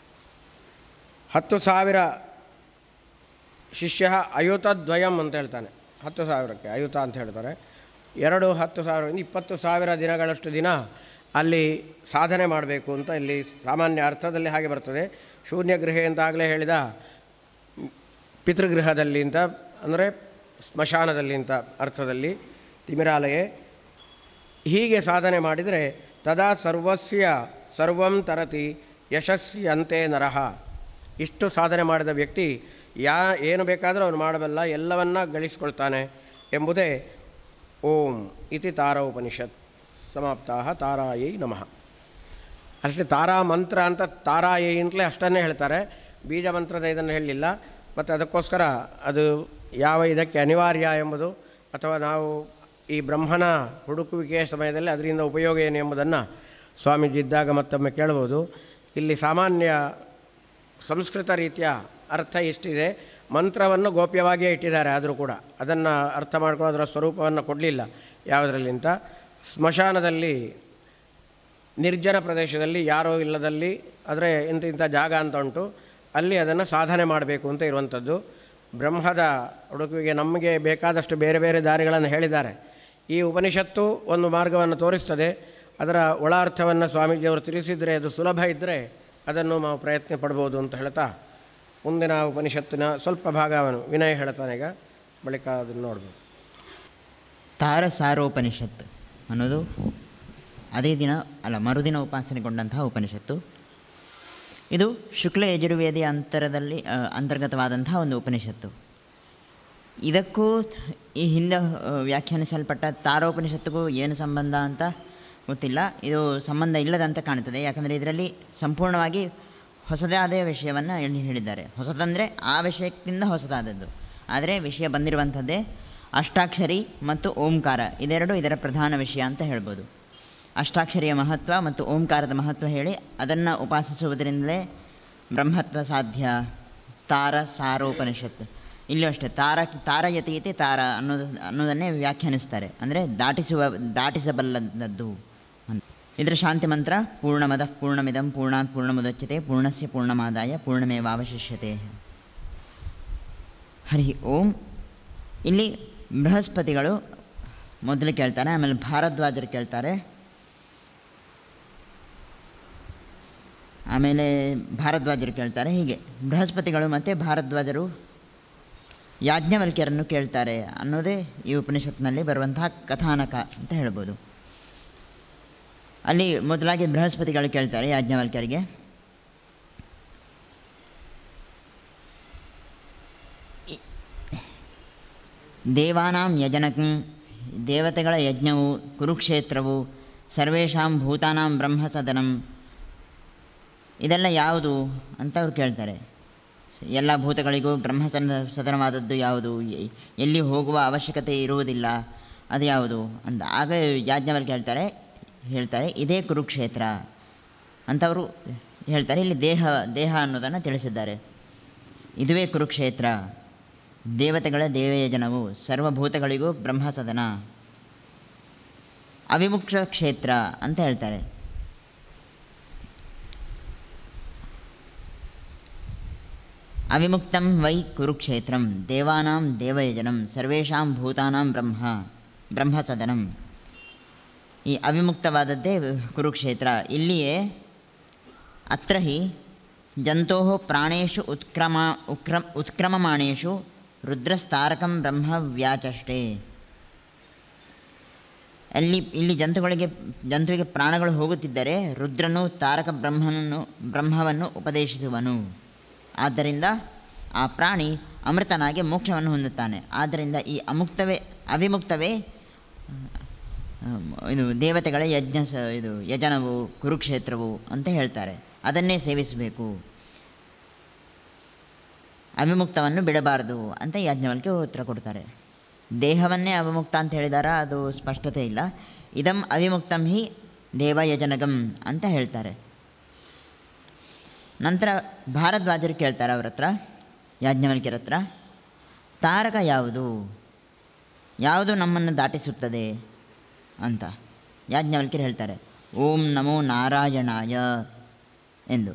ಹತ್ತು ಸಾವಿರ ಶಿಷ್ಯ ಅಯುತದ್ವಯಂ ಅಂತ ಹೇಳ್ತಾನೆ ಹತ್ತು ಸಾವಿರಕ್ಕೆ ಅಯುತ ಅಂತ ಹೇಳ್ತಾರೆ ಎರಡು ಹತ್ತು ಸಾವಿರದಿಂದ ಇಪ್ಪತ್ತು ಸಾವಿರ ದಿನಗಳಷ್ಟು ದಿನ ಅಲ್ಲಿ ಸಾಧನೆ ಮಾಡಬೇಕು ಅಂತ ಇಲ್ಲಿ ಸಾಮಾನ್ಯ ಅರ್ಥದಲ್ಲಿ ಹಾಗೆ ಬರ್ತದೆ ಶೂನ್ಯ ಗೃಹೆ ಅಂತ ಆಗಲೇ ಹೇಳಿದ ಪಿತೃಗೃಹದಲ್ಲಿ ಅಂತ ಅಂದರೆ ಸ್ಮಶಾನದಲ್ಲಿ ಅಂತ ಅರ್ಥದಲ್ಲಿ ತಿಮಿರಾಲಯೇ ಹೀಗೆ ಸಾಧನೆ ಮಾಡಿದರೆ ತದಾ ಸರ್ವಸ್ಯ ಸರ್ವಂ ತರತಿ ಯಶಸ್ಸಿ ಅಂತೆ ನರಹ ಇಷ್ಟು ಸಾಧನೆ ಮಾಡಿದ ವ್ಯಕ್ತಿ ಯಾ ಏನು ಬೇಕಾದರೂ ಅವನು ಮಾಡಬಲ್ಲ ಎಲ್ಲವನ್ನ ಗಳಿಸ್ಕೊಳ್ತಾನೆ ಎಂಬುದೇ ಓಂ ಇತಿ ತಾರಾ ಉಪನಿಷತ್ ಸಮಾಪ್ತಾ ತಾರಾಯೈ ನಮಃ ಅಷ್ಟೇ ತಾರಾ ಮಂತ್ರ ಅಂತ ತಾರಾಯೈ ಅಂತಲೇ ಅಷ್ಟನ್ನೇ ಹೇಳ್ತಾರೆ ಬೀಜ ಮಂತ್ರದ ಇದನ್ನು ಹೇಳಲಿಲ್ಲ ಮತ್ತು ಅದಕ್ಕೋಸ್ಕರ ಅದು ಯಾವ ಇದಕ್ಕೆ ಅನಿವಾರ್ಯ ಎಂಬುದು ಅಥವಾ ನಾವು ಈ ಬ್ರಹ್ಮನ ಹುಡುಕುವಿಕೆಯ ಸಮಯದಲ್ಲಿ ಅದರಿಂದ ಉಪಯೋಗ ಏನು ಎಂಬುದನ್ನು ಸ್ವಾಮೀಜಿ ಇದ್ದಾಗ ಮತ್ತೊಮ್ಮೆ ಕೇಳ್ಬೋದು ಇಲ್ಲಿ ಸಾಮಾನ್ಯ ಸಂಸ್ಕೃತ ರೀತಿಯ ಅರ್ಥ ಇಷ್ಟಿದೆ ಮಂತ್ರವನ್ನು ಗೋಪ್ಯವಾಗಿಯೇ ಇಟ್ಟಿದ್ದಾರೆ ಆದರೂ ಕೂಡ ಅದನ್ನು ಅರ್ಥ ಮಾಡ್ಕೊಂಡು ಅದರ ಸ್ವರೂಪವನ್ನು ಕೊಡಲಿಲ್ಲ ಯಾವುದರಲ್ಲಿ ಅಂತ ಸ್ಮಶಾನದಲ್ಲಿ ನಿರ್ಜನ ಪ್ರದೇಶದಲ್ಲಿ ಯಾರೂ ಇಲ್ಲದಲ್ಲಿ ಆದರೆ ಇಂಥ ಇಂಥ ಜಾಗ ಅಂತ ಉಂಟು ಅಲ್ಲಿ ಅದನ್ನು ಸಾಧನೆ ಮಾಡಬೇಕು ಅಂತ ಇರುವಂಥದ್ದು ಬ್ರಹ್ಮದ ಹುಡುಕಿಗೆ ನಮಗೆ ಬೇಕಾದಷ್ಟು ಬೇರೆ ಬೇರೆ ದಾರಿಗಳನ್ನು ಹೇಳಿದ್ದಾರೆ ಈ ಉಪನಿಷತ್ತು ಒಂದು ಮಾರ್ಗವನ್ನು ತೋರಿಸ್ತದೆ ಅದರ ಒಳ ಅರ್ಥವನ್ನು ಸ್ವಾಮೀಜಿಯವರು ತಿಳಿಸಿದರೆ ಅದು ಸುಲಭ ಇದ್ದರೆ ಅದನ್ನು ನಾವು ಪ್ರಯತ್ನ ಪಡ್ಬೋದು ಅಂತ ಹೇಳ್ತಾ ಮುಂದಿನ ಉಪನಿಷತ್ತಿನ ಸ್ವಲ್ಪ ಭಾಗವನ್ನು ವಿನಯ ಹೇಳ್ತಾನೆ ಈಗ ಬಳಿಕ ಅದನ್ನು ನೋಡ್ಬೋದು ತಾರಸಾರೋಪನಿಷತ್ ಅನ್ನೋದು ಅದೇ ದಿನ ಅಲ್ಲ ಮರುದಿನ ಉಪಾಸನೆಗೊಂಡಂತಹ ಉಪನಿಷತ್ತು ಇದು ಶುಕ್ಲ ಯಜುರ್ವೇದಿ ಅಂತರದಲ್ಲಿ ಆ, ಅಂತರ್ಗತವಾದಂತಹ ಒಂದು ಉಪನಿಷತ್ತು ಇದಕ್ಕೂ ಈ ಹಿಂದೆ ಆ, ವ್ಯಾಖ್ಯಾನಿಸಲ್ಪಟ್ಟ ತಾರೋಪನಿಷತ್ತಿಗೂ ಏನು ಸಂಬಂಧ ಅಂತ ಗೊತ್ತಿಲ್ಲ ಇದು ಸಂಬಂಧ ಇಲ್ಲದಂತೆ ಕಾಣ್ತದೆ ಯಾಕಂದರೆ ಇದರಲ್ಲಿ ಸಂಪೂರ್ಣವಾಗಿ ಹೊಸದಾದ ವಿಷಯವನ್ನು ಹೇಳಿ ಹೇಳಿದ್ದಾರೆ ಹೊಸದಂದರೆ ಆ ವಿಷಯಕ್ಕಿಂತ ಹೊಸದಾದದ್ದು ಆದರೆ ವಿಷಯ ಬಂದಿರುವಂಥದ್ದೇ ಅಷ್ಟಾಕ್ಷರಿ ಮತ್ತು ಓಂಕಾರ ಇದೆರಡು ಇದರ ಪ್ರಧಾನ ವಿಷಯ ಅಂತ ಹೇಳ್ಬೋದು ಅಷ್ಟಾಕ್ಷರಿಯ ಮಹತ್ವ ಮತ್ತು ಓಂಕಾರದ ಮಹತ್ವ ಹೇಳಿ ಅದನ್ನು ಉಪಾಸಿಸುವುದರಿಂದಲೇ ಬ್ರಹ್ಮತ್ವ ಸಾಧ್ಯ ತಾರ ಸಾರೋಪನಿಷತ್ ಇಲ್ಲೂ ಅಷ್ಟೇ ತಾರ ತಾರಯತೀತಿ ತಾರ ಅನ್ನೋದು ಅನ್ನೋದನ್ನೇ ವ್ಯಾಖ್ಯಾನಿಸ್ತಾರೆ ಅಂದರೆ ದಾಟಿಸುವ ದಾಟಿಸಬಲ್ಲದ್ದು ಅಂತ ಇದರ ಶಾಂತಿ ಮಂತ್ರ ಪೂರ್ಣಮದ ಪೂರ್ಣಮಿದಂ ಪೂರ್ಣಾತ್ ಪೂರ್ಣಮುದಚ್ಯತೆ ಪೂರ್ಣಸ್ಯ ಪೂರ್ಣಮಾದಾಯ ಪೂರ್ಣಮೇವಾವಶಿಷ್ಯತೆ ಹರಿ ಓಂ ಇಲ್ಲಿ ಬೃಹಸ್ಪತಿಗಳು ಮೊದಲು ಕೇಳ್ತಾರೆ ಆಮೇಲೆ ಭಾರದ್ವಾಜರು ಕೇಳ್ತಾರೆ ಆಮೇಲೆ ಭಾರದ್ವಾಜರು ಕೇಳ್ತಾರೆ ಹೀಗೆ ಬೃಹಸ್ಪತಿಗಳು ಮತ್ತು ಭಾರದ್ವಾಜರು ಯಾಜ್ಞವಲ್ಕ್ಯರನ್ನು ಕೇಳ್ತಾರೆ ಅನ್ನೋದೇ ಈ ಉಪನಿಷತ್ನಲ್ಲಿ ಬರುವಂತಹ ಕಥಾನಕ ಅಂತ ಹೇಳ್ಬೋದು ಅಲ್ಲಿ ಮೊದಲಾಗಿ ಬೃಹಸ್ಪತಿಗಳು ಕೇಳ್ತಾರೆ ಯಾಜ್ಞವಲ್ಕ್ಯರಿಗೆ ಇ- ದೇವಾನಾಂ ಯಜನಕಂ ದೇವತೆಗಳ ಯಜ್ಞವು ಕುರುಕ್ಷೇತ್ರವು ಸರ್ವೇಷಾಂ ಭೂತಾನಾಂ ಬ್ರಹ್ಮಸದನಂ ಇದೆಲ್ಲ ಯಾವುದು ಅಂತ ಅವ್ರು ಕೇಳ್ತಾರೆ ಎಲ್ಲ ಭೂತಗಳಿಗೂ ಬ್ರಹ್ಮಸನ ಸದನವಾದದ್ದು ಯಾವುದು ಎ- ಎಲ್ಲಿ ಹೋಗುವ ಅವಶ್ಯಕತೆ ಇರುವುದಿಲ್ಲ ಅದು ಯಾವುದು ಅಂತ ಆಗ ಯಾಜ್ಞವಲ್ಕ್ಯ ಹೇಳ್ತಾರೆ ಹೇಳ್ತಾರೆ ಇದೇ ಕುರುಕ್ಷೇತ್ರ ಅಂತವರು ಹೇಳ್ತಾರೆ ಇಲ್ಲಿ ದೇಹ ದೇಹ ಅನ್ನೋದನ್ನು ತಿಳಿಸಿದ್ದಾರೆ ಇದುವೇ ಕುರುಕ್ಷೇತ್ರ ದೇವತೆಗಳ ದೇವಯಜನವು ಸರ್ವಭೂತಗಳಿಗೂ ಬ್ರಹ್ಮಸದನ ಅವಿಮುಕ್ಷ ಕ್ಷೇತ್ರ ಅಂತ ಹೇಳ್ತಾರೆ ಅವಿಮುಕ್ತಂ ವೈ ಕುರುಕ್ಷೇತ್ರಂ ದೇವಾನಾಂ ದೇವಯಜನಂ ಸರ್ವೇಷಾಂ ಭೂತಾನಾಂ ಬ್ರಹ್ಮ ಬ್ರಹ್ಮಸದನಂ ಈ ಅವಿಮುಕ್ತವಾದದ್ದೇ ಕುರುಕ್ಷೇತ್ರ ಇಲ್ಲಿಯೇ ಅತ್ರ ಹಿ ಜಂತೋ ಪ್ರಾಣೇಶು ಉತ್ಕ್ರಮ ಉಕ್ರಮ ಉತ್ಕ್ರಮಮಾಣೇಶು ರುದ್ರಸ್ತಾರಕಂ ಬ್ರಹ್ಮ ವ್ಯಾಚಷ್ಟೇ ಅಲ್ಲಿ ಇಲ್ಲಿ ಜಂತುಗಳಿಗೆ ಜಂತುವಿಗೆ ಪ್ರಾಣಗಳು ಹೋಗುತ್ತಿದ್ದರೆ ರುದ್ರನು ತಾರಕ ಬ್ರಹ್ಮನನ್ನು ಬ್ರಹ್ಮವನ್ನು ಉಪದೇಶಿಸುವನು ಆದ್ದರಿಂದ ಆ ಪ್ರಾಣಿ ಅಮೃತನಾಗಿ ಮೋಕ್ಷವನ್ನು ಹೊಂದುತ್ತಾನೆ ಆದ್ದರಿಂದ ಈ ಅಮುಕ್ತವೇ ಅವಿಮುಕ್ತವೇ ಆ, ಇದು ದೇವತೆಗಳ ಯಜ್ಞ ಸ ಇದು ಯಜನವು ಕುರುಕ್ಷೇತ್ರವು ಅಂತ ಹೇಳ್ತಾರೆ ಅದನ್ನೇ ಸೇವಿಸಬೇಕು ಅವಿಮುಕ್ತವನ್ನು ಬಿಡಬಾರದು ಅಂತ ಯಾಜ್ಞವಲ್ಕೆ ಉತ್ತರ ಕೊಡ್ತಾರೆ ದೇಹವನ್ನೇ ಅವಿಮುಕ್ತ ಅಂತ ಹೇಳಿದಾರ ಅದು ಸ್ಪಷ್ಟತೆ ಇಲ್ಲ ಇದಂ ಅವಿಮುಕ್ತಂ ಹಿ ದೇವಯಜನಗಂ ಅಂತ ಹೇಳ್ತಾರೆ ನಂತರ ಭಾರದ್ವಾಜರು ಕೇಳ್ತಾರೆ ಅವ್ರ ಹತ್ರ ಯಾಜ್ಞವಲ್ಕ್ಯರ ಹತ್ರ ತಾರಕ ಯಾವುದು ಯಾವುದು ನಮ್ಮನ್ನು ದಾಟಿಸುತ್ತದೆ ಅಂತ ಯಾಜ್ಞವಲ್ಕ್ಯರು ಹೇಳ್ತಾರೆ ಓಂ ನಮೋ ನಾರಾಯಣಾಯ ಎಂದು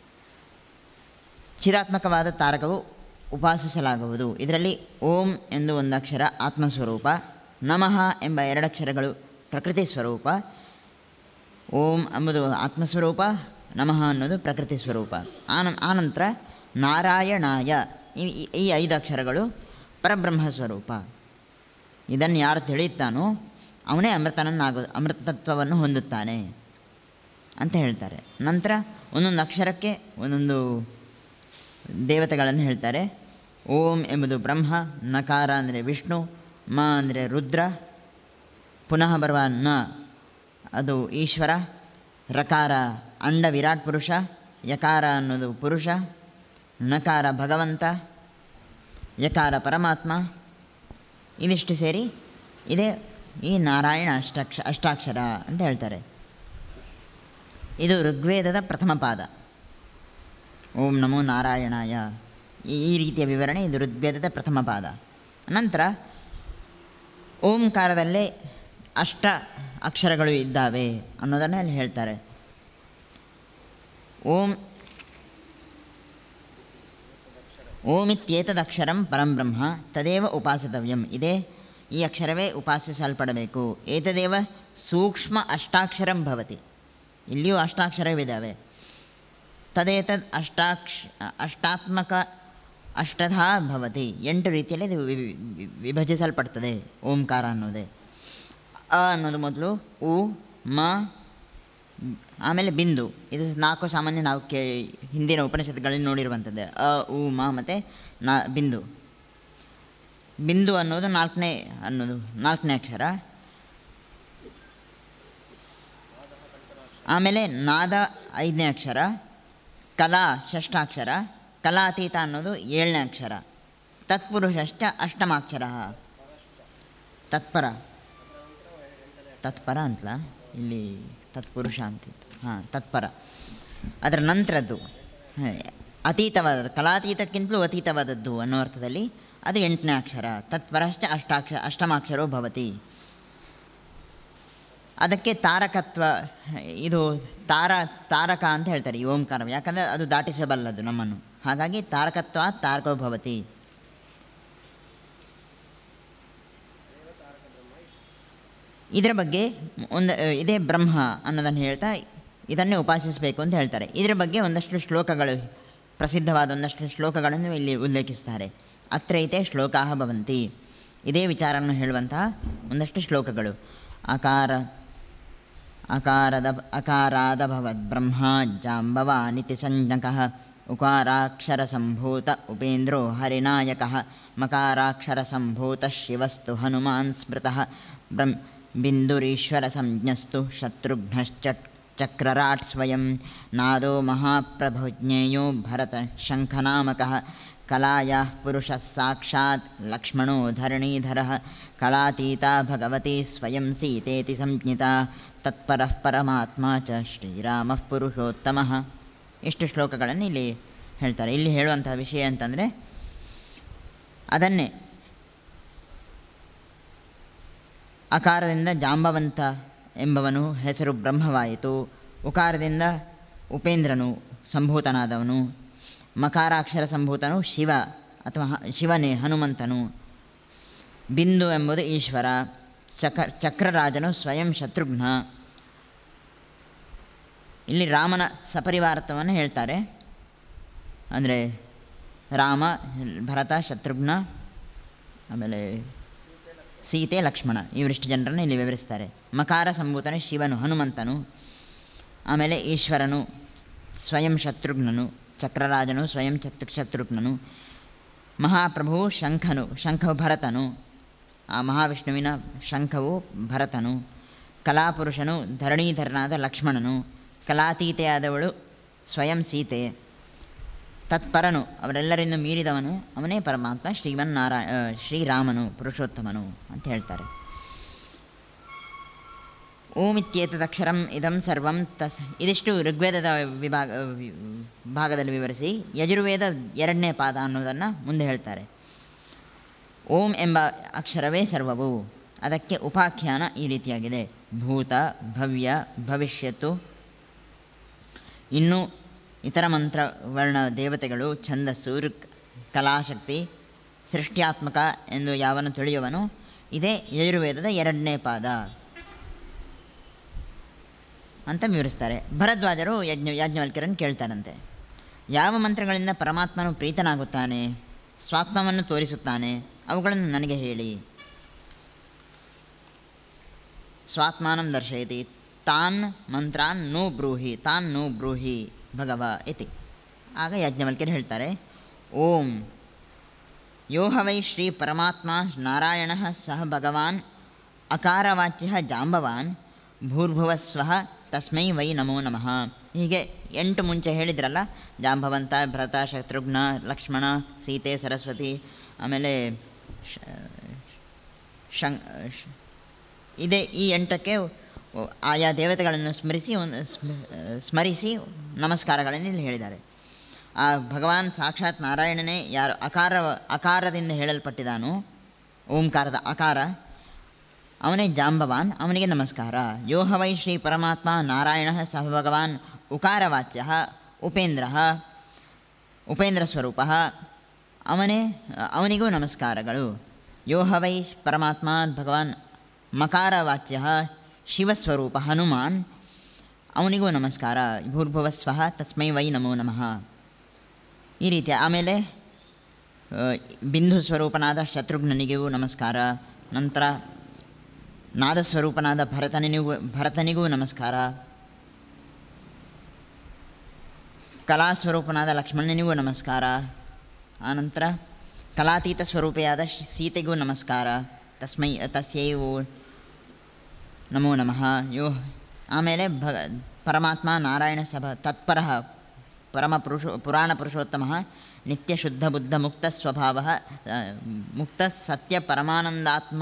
ಚಿರಾತ್ಮಕವಾದ ತಾರಕವು ಉಪಾಸಿಸಲಾಗುವುದು ಇದರಲ್ಲಿ ಓಂ ಎಂದು ಒಂದು ಅಕ್ಷರ ಆತ್ಮಸ್ವರೂಪ ನಮಃ ಎಂಬ ಎರಡಕ್ಷರಗಳು ಪ್ರಕೃತಿ ಸ್ವರೂಪ ಓಂ ಎಂಬುದು ಆತ್ಮಸ್ವರೂಪ ನಮಃ ಅನ್ನೋದು ಪ್ರಕೃತಿ ಸ್ವರೂಪ ಆನ ಆನಂತರ ನಾರಾಯಣಾಯ ಈ- ಈ- ಈ ಐದು ಅಕ್ಷರಗಳು ಪರಬ್ರಹ್ಮ ಸ್ವರೂಪ ಇದನ್ನು ಯಾರು ತಿಳಿಯುತ್ತಾನೋ ಅವನೇ ಅಮೃತನನ್ನಾಗೋ ಅಮೃತತ್ವವನ್ನು ಹೊಂದುತ್ತಾನೆ ಅಂತ ಹೇಳ್ತಾರೆ ನಂತರ ಒಂದೊಂದು ಅಕ್ಷರಕ್ಕೆ ಒಂದೊಂದು ದೇವತೆಗಳನ್ನು ಹೇಳ್ತಾರೆ ಓಂ ಎಂಬುದು ಬ್ರಹ್ಮ ನಕಾರ ಅಂದರೆ ವಿಷ್ಣು ಮ ಅಂದರೆ ರುದ್ರ ಪುನಃ ಬರುವ ನ ಅದು ಈಶ್ವರ ರಕಾರ ಅಂಡ ವಿರಾಟ್ ಪುರುಷ ಯಕಾರ ಅನ್ನೋದು ಪುರುಷ ನಕಾರ ಭಗವಂತ ಯಕಾರ ಪರಮಾತ್ಮ ಇದಿಷ್ಟು ಸೇರಿ ಇದೇ ಈ ನಾರಾಯಣ ಅಷ್ಟಾಕ್ಷ ಅಷ್ಟಾಕ್ಷರ ಅಂತ ಹೇಳ್ತಾರೆ ಇದು ಋಗ್ವೇದದ ಪ್ರಥಮ ಪಾದ ಓಂ ನಮೋ ನಾರಾಯಣಾಯ ಈ ಈ ರೀತಿಯ ವಿವರಣೆ ಇದು ಋಗ್ವೇದದ ಪ್ರಥಮ ಪಾದ ನಂತರ ಓಂಕಾರದಲ್ಲೇ ಅಷ್ಟ ಅಕ್ಷರಗಳು ಇದ್ದಾವೆ ಅನ್ನೋದನ್ನು ಅಲ್ಲಿ ಹೇಳ್ತಾರೆ ಓಂ ಓಮಿತ್ಯೇತದಕ್ಷರಂ ಪರಂ ಬ್ರಹ್ಮ ತದೇವ ಉಪಾಸಿತವ್ಯಂ ಇದೇ ಈ ಅಕ್ಷರವೇ ಉಪಾಸಿಸಲ್ಪಡಬೇಕು ಏತದೇವ ಸೂಕ್ಷ್ಮ ಅಷ್ಟಾಕ್ಷರಂ ಭವತಿ ಇಲ್ಲಿಯೂ ಅಷ್ಟಾಕ್ಷರವಿದ್ದಾವೆ ತದೇತದ್ ಅಷ್ಟಾಕ್ಷ ಅಷ್ಟಾತ್ಮಕ ಅಷ್ಟಧಾ ಭವತಿ ಎಂಟು ರೀತಿಯಲ್ಲಿ ಇದು ವಿ- ವಿ- ವಿಭಜಿಸಲ್ಪಡ್ತದೆ ಓಂಕಾರ ಅನ್ನೋದೇ ಅ ಅನ್ನೋದು ಮೊದಲು ಉ ಮ ಆಮೇಲೆ ಬಿಂದು ಇದು ನಾಲ್ಕು ಸಾಮಾನ್ಯ ನಾವು ಕೇ ಹಿಂದಿನ ಉಪನಿಷತ್ತುಗಳಲ್ಲಿ ನೋಡಿರುವಂಥದ್ದು ಅ ಉ ಮ ಮತ್ತು ನಾ ಬಿಂದು ಬಿಂದು ಅನ್ನೋದು ನಾಲ್ಕನೇ ಅನ್ನೋದು ನಾಲ್ಕನೇ ಅಕ್ಷರ ಆಮೇಲೆ ನಾದ ಐದನೇ ಅಕ್ಷರ ಕಲಾ ಷಷ್ಠಾಕ್ಷರ ಕಲಾತೀತ ಅನ್ನೋದು ಏಳನೇ ಅಕ್ಷರ ತತ್ಪುರುಷಶ್ಚ ಅಷ್ಟಮಾಕ್ಷರ ತತ್ಪರ ತತ್ಪರ ಅಂತಲ ಇಲ್ಲಿ ತತ್ಪುರುಷ ಅಂತಿತ್ತು ಹಾಂ ತತ್ಪರ ಅದರ ನಂತರದ್ದು ಹ, ಅತೀತವಾದದ್ದು ಕಲಾತೀತಕ್ಕಿಂತಲೂ ಅತೀತವಾದದ್ದು ಅನ್ನೋ ಅರ್ಥದಲ್ಲಿ ಅದು ಎಂಟನೇ ಅಕ್ಷರ ತತ್ಪರಶ್ಚ ಅಷ್ಟಾಕ್ಷರ ಅಷ್ಟಮಾಕ್ಷರೋ ಭವತಿ ಅದಕ್ಕೆ ತಾರಕತ್ವ ಇದು ತಾರ ತಾರಕ ಅಂತ ಹೇಳ್ತಾರೆ ಈ ಓಂಕಾರ ಯಾಕಂದರೆ ಅದು ದಾಟಿಸಬಲ್ಲದು ನಮ್ಮನ್ನು ಹಾಗಾಗಿ ತಾರಕತ್ವ ತಾರಕೋ ಭವತಿ ಇದರ ಬಗ್ಗೆ ಒಂದು ಇದೇ ಬ್ರಹ್ಮ ಅನ್ನೋದನ್ನು ಹೇಳ್ತಾ ಇದನ್ನೇ ಉಪಾಸಿಸಬೇಕು ಅಂತ ಹೇಳ್ತಾರೆ ಇದರ ಬಗ್ಗೆ ಒಂದಷ್ಟು ಶ್ಲೋಕಗಳು ಪ್ರಸಿದ್ಧವಾದ ಒಂದಷ್ಟು ಶ್ಲೋಕಗಳನ್ನು ಇಲ್ಲಿ ಉಲ್ಲೇಖಿಸ್ತಾರೆ ಅತ್ರೈತೆ ಶ್ಲೋಕಾ ಭವಂತಿ ಇದೇ ವಿಚಾರವನ್ನು ಹೇಳುವಂತಹ ಒಂದಷ್ಟು ಶ್ಲೋಕಗಳು ಅಕಾರ ಅಕಾರದ ಅಕಾರಾದ ಭವದ್ ಬ್ರಹ್ಮ ಜಾಂಬವಾನಿತಿ ಸಂಜ್ಞಕಃ ಉಕಾರಾಕ್ಷರ ಸಂಭೂತ ಉಪೇಂದ್ರೋ ಹರಿನಾಯಕ ಮಕಾರಾಕ್ಷರ ಸಂಭೂತ ಶಿವಸ್ತು ಹನುಮಾನ್ ಸ್ಮೃತಃ ಬ್ರಹ್ಮ ಬಿಂದುರೀಶ್ವರ ಸಂಜ್ಞಸ್ತು ಶತ್ರುಘ್ನಶ್ಚ ಚಕ್ರರಾಟ್ ಸ್ವಯಂ ನಾದೋ ಮಹಾಪ್ರಭುಜ್ಞೇಯೋ ಭರತ ಶಂಖನಾಮಕಃ ಕಲಾಯಾ ಪುರುಷ ಸಾಕ್ಷಾತ್ ಲಕ್ಷ್ಮಣೋ ಧರಣೀಧರ ಕಲಾತೀತಾ ಭಗವತಿ ಸ್ವಯಂ ಸೀತೇತಿ ಸಂಜ್ಞಿತಾ ತತ್ಪರಃ ಪರಮಾತ್ಮ ಚ ಶ್ರೀರಾಮಃ ಪುರುಷೋತ್ತಮಃ ಇಷ್ಟು ಶ್ಲೋಕಗಳನ್ನು ಇಲ್ಲಿ ಹೇಳ್ತಾರೆ ಇಲ್ಲಿ ಹೇಳುವಂತಹ ವಿಷಯ ಅಂತಂದರೆ ಅದನ್ನೇ ಅಕಾರದಿಂದ ಜಾಂಬವಂತ ಎಂಬವನು ಹೆಸರು ಬ್ರಹ್ಮವಾಯಿತು ಉಕಾರದಿಂದ ಉಪೇಂದ್ರನು ಸಂಭೂತನಾದವನು ಮಕಾರಾಕ್ಷರ ಸಂಭೂತನು ಶಿವ ಅಥವಾ ಹ- ಶಿವನೇ ಹನುಮಂತನು ಬಿಂದು ಎಂಬುದು ಈಶ್ವರ ಚಕ್ರ ಚಕ್ರರಾಜನು ಸ್ವಯಂ ಶತ್ರುಘ್ನ ಇಲ್ಲಿ ರಾಮನ ಸಪರಿವಾರತ್ವವನ್ನು ಹೇಳ್ತಾರೆ ಅಂದರೆ ರಾಮ ಭರತ ಶತ್ರುಘ್ನ ಆಮೇಲೆ ಸೀತೆ ಲಕ್ಷ್ಮಣ ಇವರಿಷ್ಟು ಜನರನ್ನು ಇಲ್ಲಿ ವಿವರಿಸ್ತಾರೆ ಮಕಾರ ಸಂಭೂತನು ಶಿವನು ಹನುಮಂತನು ಆಮೇಲೆ ಈಶ್ವರನು ಸ್ವಯಂ ಶತ್ರುಘ್ನನು ಚಕ್ರರಾಜನು ಸ್ವಯಂ ಚತ್ ಶತ್ರುಘ್ನನು ಮಹಾಪ್ರಭು ಶಂಖನು ಶಂಖವು ಭರತನು ಆ ಮಹಾವಿಷ್ಣುವಿನ ಶಂಖವು ಭರತನು ಕಲಾಪುರುಷನು ಧರಣೀಧರನಾದ ಲಕ್ಷ್ಮಣನು ಕಲಾತೀತೆಯಾದವಳು ಸ್ವಯಂ ಸೀತೆ ತತ್ಪರನು ಅವರೆಲ್ಲರಿಂದ ಮೀರಿದವನು ಅವನೇ ಪರಮಾತ್ಮ ಶ್ರೀಮನ್ನಾರಾಯ ಆ, ಶ್ರೀರಾಮನು ಪುರುಷೋತ್ತಮನು ಅಂತ ಹೇಳ್ತಾರೆ ಓಮಿತ್ಯೇತದಕ್ಷರಂ ಇದಂ ಸರ್ವಂ ತಸ್ ಇದಿಷ್ಟು ಋಗ್ವೇದದ ವಿಭಾಗ ವಿ- ಭಾಗದಲ್ಲಿ ವಿವರಿಸಿ ಯಜುರ್ವೇದ ಎರಡನೇ ಪಾದ ಅನ್ನೋದನ್ನು ಮುಂದೆ ಹೇಳ್ತಾರೆ ಓಂ ಎಂಬ ಅಕ್ಷರವೇ ಸರ್ವವು ಅದಕ್ಕೆ ಉಪಾಖ್ಯಾನ ಈ ರೀತಿಯಾಗಿದೆ ಭೂತ ಭವ್ಯ ಭವಿಷ್ಯತ್ತು ಇನ್ನು ಇತರ ಮಂತ್ರ ವರ್ಣ ದೇವತೆಗಳು ಛಂದಸ್ಸು ಋಕ್ ಕಲಾಶಕ್ತಿ ಸೃಷ್ಟ್ಯಾತ್ಮಕ ಎಂದು ಯಾವನು ತಿಳಿಯುವನು ಇದೇ ಯಜುರ್ವೇದದ ಎರಡನೇ ಪಾದ ಅಂತ ವಿವರಿಸ್ತಾರೆ ಭರದ್ವಾಜರು ಯಜ್ಞ ಯಾಜ್ಞವಲ್ಕ್ಯರನ್ನು ಕೇಳ್ತಾರಂತೆ ಯಾವ ಮಂತ್ರಗಳಿಂದ ಪರಮಾತ್ಮನು ಪ್ರೀತನಾಗುತ್ತಾನೆ ಸ್ವಾತ್ಮವನ್ನು ತೋರಿಸುತ್ತಾನೆ ಅವುಗಳನ್ನು ನನಗೆ ಹೇಳಿ ಸ್ವಾತ್ಮಾನಂ ದರ್ಶಯತಿ ತಾನ್ ಮಂತ್ರಾನ್ ನೋ ಬ್ರೂಹಿ ತಾನ್ ನೋ ಬ್ರೂಹಿ ಭಗವ ಇತಿ ಆಗ ಯಾಜ್ಞವಲ್ಕ್ಯರು ಹೇಳ್ತಾರೆ ಓಂ ಯೋ ಹ ವೈ ಶ್ರೀ ಪರಮಾತ್ಮ ನಾರಾಯಣ ಸಹ ಭಗವಾನ್ ಅಕಾರವಾಚ್ಯ ಜಾಂಬವಾನ್ ಭೂರ್ಭುವಸ್ವಃ ತಸ್ಮೈ ವೈ ನಮೋ ನಮಃ ಹೀಗೆ ಎಂಟು ಮುಂಚೆ ಹೇಳಿದ್ರಲ್ಲ ಜಾಂಬವಂತ ಭರತ ಶತ್ರುಘ್ನ ಲಕ್ಷ್ಮಣ ಸೀತೆ ಸರಸ್ವತಿ ಆಮೇಲೆ ಶ- ಶಂ ಶ- ಇದೇ ಈ ಎಂಟಕ್ಕೆ ಆಯಾ ದೇವತೆಗಳನ್ನು ಸ್ಮರಿಸಿ ಒಂದು ಸ್ಮ ಸ್ಮರಿಸಿ ನಮಸ್ಕಾರಗಳನ್ನು ಇಲ್ಲಿ ಹೇಳಿದ್ದಾರೆ ಆ ಭಗವಾನ್ ಸಾಕ್ಷಾತ್ ನಾರಾಯಣನೇ ಯಾರು ಅಕಾರ ಅಕಾರದಿಂದ ಹೇಳಲ್ಪಟ್ಟಿದ್ದಾನೋ ಓಂಕಾರದ ಅಕಾರ ಅವನೇ ಜಾಂಬವಾನ್ ಅವನಿಗೆ ನಮಸ್ಕಾರ ಯೋಹ ವೈ ಶ್ರೀ ಪರಮಾತ್ಮ ನಾರಾಯಣ ಸಹ ಭಗವಾನ್ ಉಕಾರವಾಚ್ಯ ಉಪೇಂದ್ರ ಉಪೇಂದ್ರ ಸ್ವರೂಪ ಅವನೇ ಅವನಿಗೂ ನಮಸ್ಕಾರಗಳು ಯೋಹ ವೈ ಪರಮಾತ್ಮ ಭಗವಾನ್ ಮಕಾರವಾಚ್ಯ ಶಿವಸ್ವರೂಪ ಹನುಮಾನ್ ಅವನಿಗೂ ನಮಸ್ಕಾರ ಭೂರ್ಭುವ ಸ್ವಃ ತಸ್ಮೈ ವೈ ನಮೋ ನಮಃ ಈ ರೀತಿ ಆಮೇಲೆ ಆ, ಬಿಂದು ಸ್ವರೂಪನಾದ ಶತ್ರುಘ್ನನಿಗೂ ನಮಸ್ಕಾರ ನಂತರ ನಾದಸ್ವರೂಪನಾದ ಭರತನಿಗೂ ಭರತನಿಗೂ ನಮಸ್ಕಾರ ಕಲಾಸ್ವರೂಪನಾದ ಲಕ್ಷ್ಮಣನಿಗೂ ನಮಸ್ಕಾರ ಆನಂತರ ಕಲಾತೀತ ಸ್ವರೂಪಿಯಾದ ಶ್ರೀ- ಸೀತೆಗೂ ನಮಸ್ಕಾರ ತಸ್ಮೈ ತಸ್ಯೈವು ನಮೋ ನಮಃ ಯೋ ಆಮೇಲೆ ಭಗ ಪರಮಾತ್ಮ ನಾರಾಯಣ ಸಭ ತತ್ಪರ ಪರಮ ಪುರುಷೋ ಪುರಾಣ ಪುರುಷೋತ್ತಮ ನಿತ್ಯ ಶುದ್ಧ ಬುದ್ಧ ಮುಕ್ತ ಸ್ವಭಾವ ಮುಕ್ತ ಸತ್ಯ ಪರಮಾನಂದಾತ್ಮ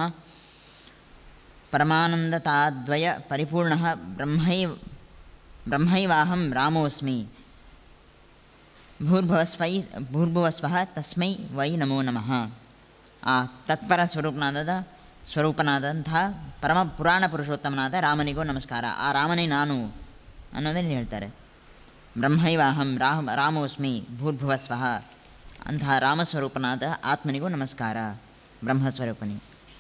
ಪರಮಾನಂದತಾದ್ವಯ ಪರಿಪೂರ್ಣ ಬ್ರಹ್ಮೈ ಬ್ರಹ್ಮೈವಾಹಂ ರಾಮೋಸ್ಮಿ ಭೂರ್ಭುವಸ್ವೈ ಭೂರ್ಭುವಸ್ವಃ ತಸ್ಮೈ ವೈ ನಮೋ ನಮಃ ಆ ತತ್ಪರ ಸ್ವರೂಪನಾದ ಸ್ವರೂಪನಾದಂತಹ ಪರಮ ಪುರಾಣ ಪುರುಷೋತ್ತಮನಾದ ರಾಮನಿಗೂ ನಮಸ್ಕಾರ ಆ ರಾಮನೇ ನಾನು ಅನ್ನೋದನ್ನು ಹೇಳ್ತಾರೆ ಬ್ರಹ್ಮೈವಾಹಂ ರಾಮ ರಾಮೋಸ್ಮಿ ಭೂರ್ಭುವಸ್ವಃ ಅಂತಹ ರಾಮಸ್ವರೂಪನಾದ ಆತ್ಮನಿಗೂ ನಮಸ್ಕಾರ ಬ್ರಹ್ಮಸ್ವರೂಪನಿ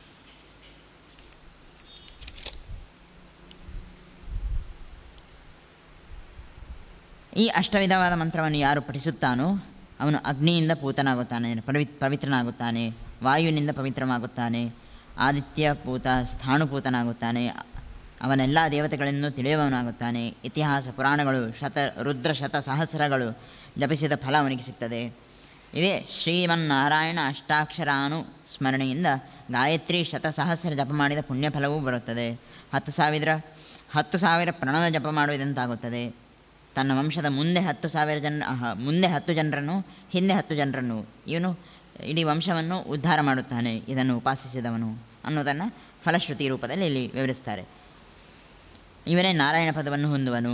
ಈ ಅಷ್ಟವಿಧವಾದ ಮಂತ್ರವನ್ನು ಯಾರು ಪಠಿಸುತ್ತಾನೋ ಅವನು ಅಗ್ನಿಯಿಂದ ಪೂತನಾಗುತ್ತಾನೆ ಪವಿ ಪವಿತ್ರನಾಗುತ್ತಾನೆ ವಾಯುವಿನಿಂದ ಪವಿತ್ರನಾಗುತ್ತಾನೆ ಆದಿತ್ಯ ಪೂತ ಸ್ಥಾಣುಪೂತನಾಗುತ್ತಾನೆ ಅವನೆಲ್ಲ ದೇವತೆಗಳನ್ನು ತಿಳಿಯುವವನಾಗುತ್ತಾನೆ ಇತಿಹಾಸ ಪುರಾಣಗಳು ಶತ ರುದ್ರ ಶತ ಸಹಸ್ರಗಳು ಜಪಿಸಿದ ಫಲ ಅವನಿಗೆ ಸಿಗ್ತದೆ ಇದೇ ಶ್ರೀಮನ್ನಾರಾಯಣ ಅಷ್ಟಾಕ್ಷರಾನು ಸ್ಮರಣೆಯಿಂದ ಗಾಯತ್ರಿ ಶತಸಹಸ್ರ ಜಪ ಮಾಡಿದ ಪುಣ್ಯಫಲವೂ ಬರುತ್ತದೆ ಹತ್ತು ಸಾವಿರ ಹತ್ತು ಸಾವಿರ ಪ್ರಣವ ಜಪ ಮಾಡುವುದಂತಾಗುತ್ತದೆ ತನ್ನ ವಂಶದ ಮುಂದೆ ಹತ್ತು ಸಾವಿರ ಜನ ಆಹ, ಮುಂದೆ ಹತ್ತು ಜನರನ್ನು ಹಿಂದೆ ಹತ್ತು ಜನರನ್ನು ಇವನು ಇಡೀ ವಂಶವನ್ನು ಉದ್ಧಾರ ಮಾಡುತ್ತಾನೆ ಇದನ್ನು ಉಪಾಸಿಸಿದವನು ಅನ್ನೋದನ್ನು ಫಲಶ್ರುತಿ ರೂಪದಲ್ಲಿ ಇಲ್ಲಿ ವಿವರಿಸ್ತಾರೆ ಇವನೇ ನಾರಾಯಣ ಪದವನ್ನು ಹೊಂದುವನು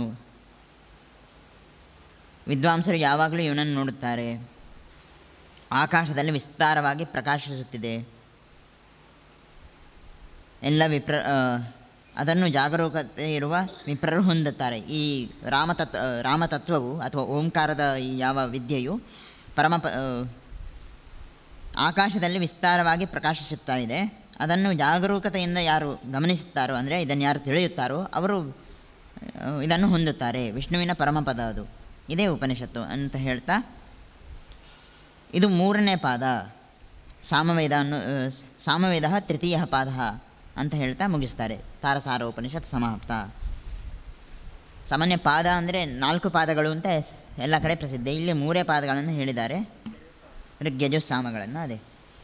ವಿದ್ವಾಂಸರು ಯಾವಾಗಲೂ ಇವನನ್ನು ನೋಡುತ್ತಾರೆ ಆಕಾಶದಲ್ಲಿ ವಿಸ್ತಾರವಾಗಿ ಪ್ರಕಾಶಿಸುತ್ತಿದೆ ಎಲ್ಲ ವಿಪ್ರ ಆ, ಅದನ್ನು ಜಾಗರೂಕತೆ ಇರುವ ವಿಪ್ರರು ಹೊಂದುತ್ತಾರೆ ಈ ರಾಮತತ್ವ ರಾಮತತ್ವವು ಅಥವಾ ಓಂಕಾರದ ಈ ಯಾವ ವಿದ್ಯೆಯು ಪರಮ ಪ- ಆ, ಆಕಾಶದಲ್ಲಿ ವಿಸ್ತಾರವಾಗಿ ಪ್ರಕಾಶಿಸುತ್ತಾ ಇದೆ ಅದನ್ನು ಜಾಗರೂಕತೆಯಿಂದ ಯಾರು ಗಮನಿಸುತ್ತಾರೋ ಅಂದರೆ ಇದನ್ನು ಯಾರು ತಿಳಿಯುತ್ತಾರೋ ಅವರು ಆ, ಇದನ್ನು ಹೊಂದುತ್ತಾರೆ ವಿಷ್ಣುವಿನ ಪರಮಪದ ಅದು ಇದೇ ಉಪನಿಷತ್ತು ಅಂತ ಹೇಳ್ತಾ ಇದು ಮೂರನೇ ಪಾದ ಸಾಮವೇದ ಅನ್ನು ಆ, ಸಾಮವೇದ ತೃತೀಯ ಪಾದ ಅಂತ ಹೇಳ್ತಾ ಮುಗಿಸ್ತಾರೆ ತಾರಸಾರ ಉಪನಿಷತ್ ಸಮಾಪ್ತ ಸಾಮಾನ್ಯ ಪಾದ ಅಂದರೆ ನಾಲ್ಕು ಪಾದಗಳು ಅಂತ ಎಸ್- ಎಲ್ಲ ಕಡೆ ಪ್ರಸಿದ್ಧ ಇಲ್ಲಿ ಮೂರೇ ಪಾದಗಳನ್ನು ಹೇಳಿದ್ದಾರೆ ಋಗ್ಯಜು ಸಾಮಗಳನ್ನು ಅದೇ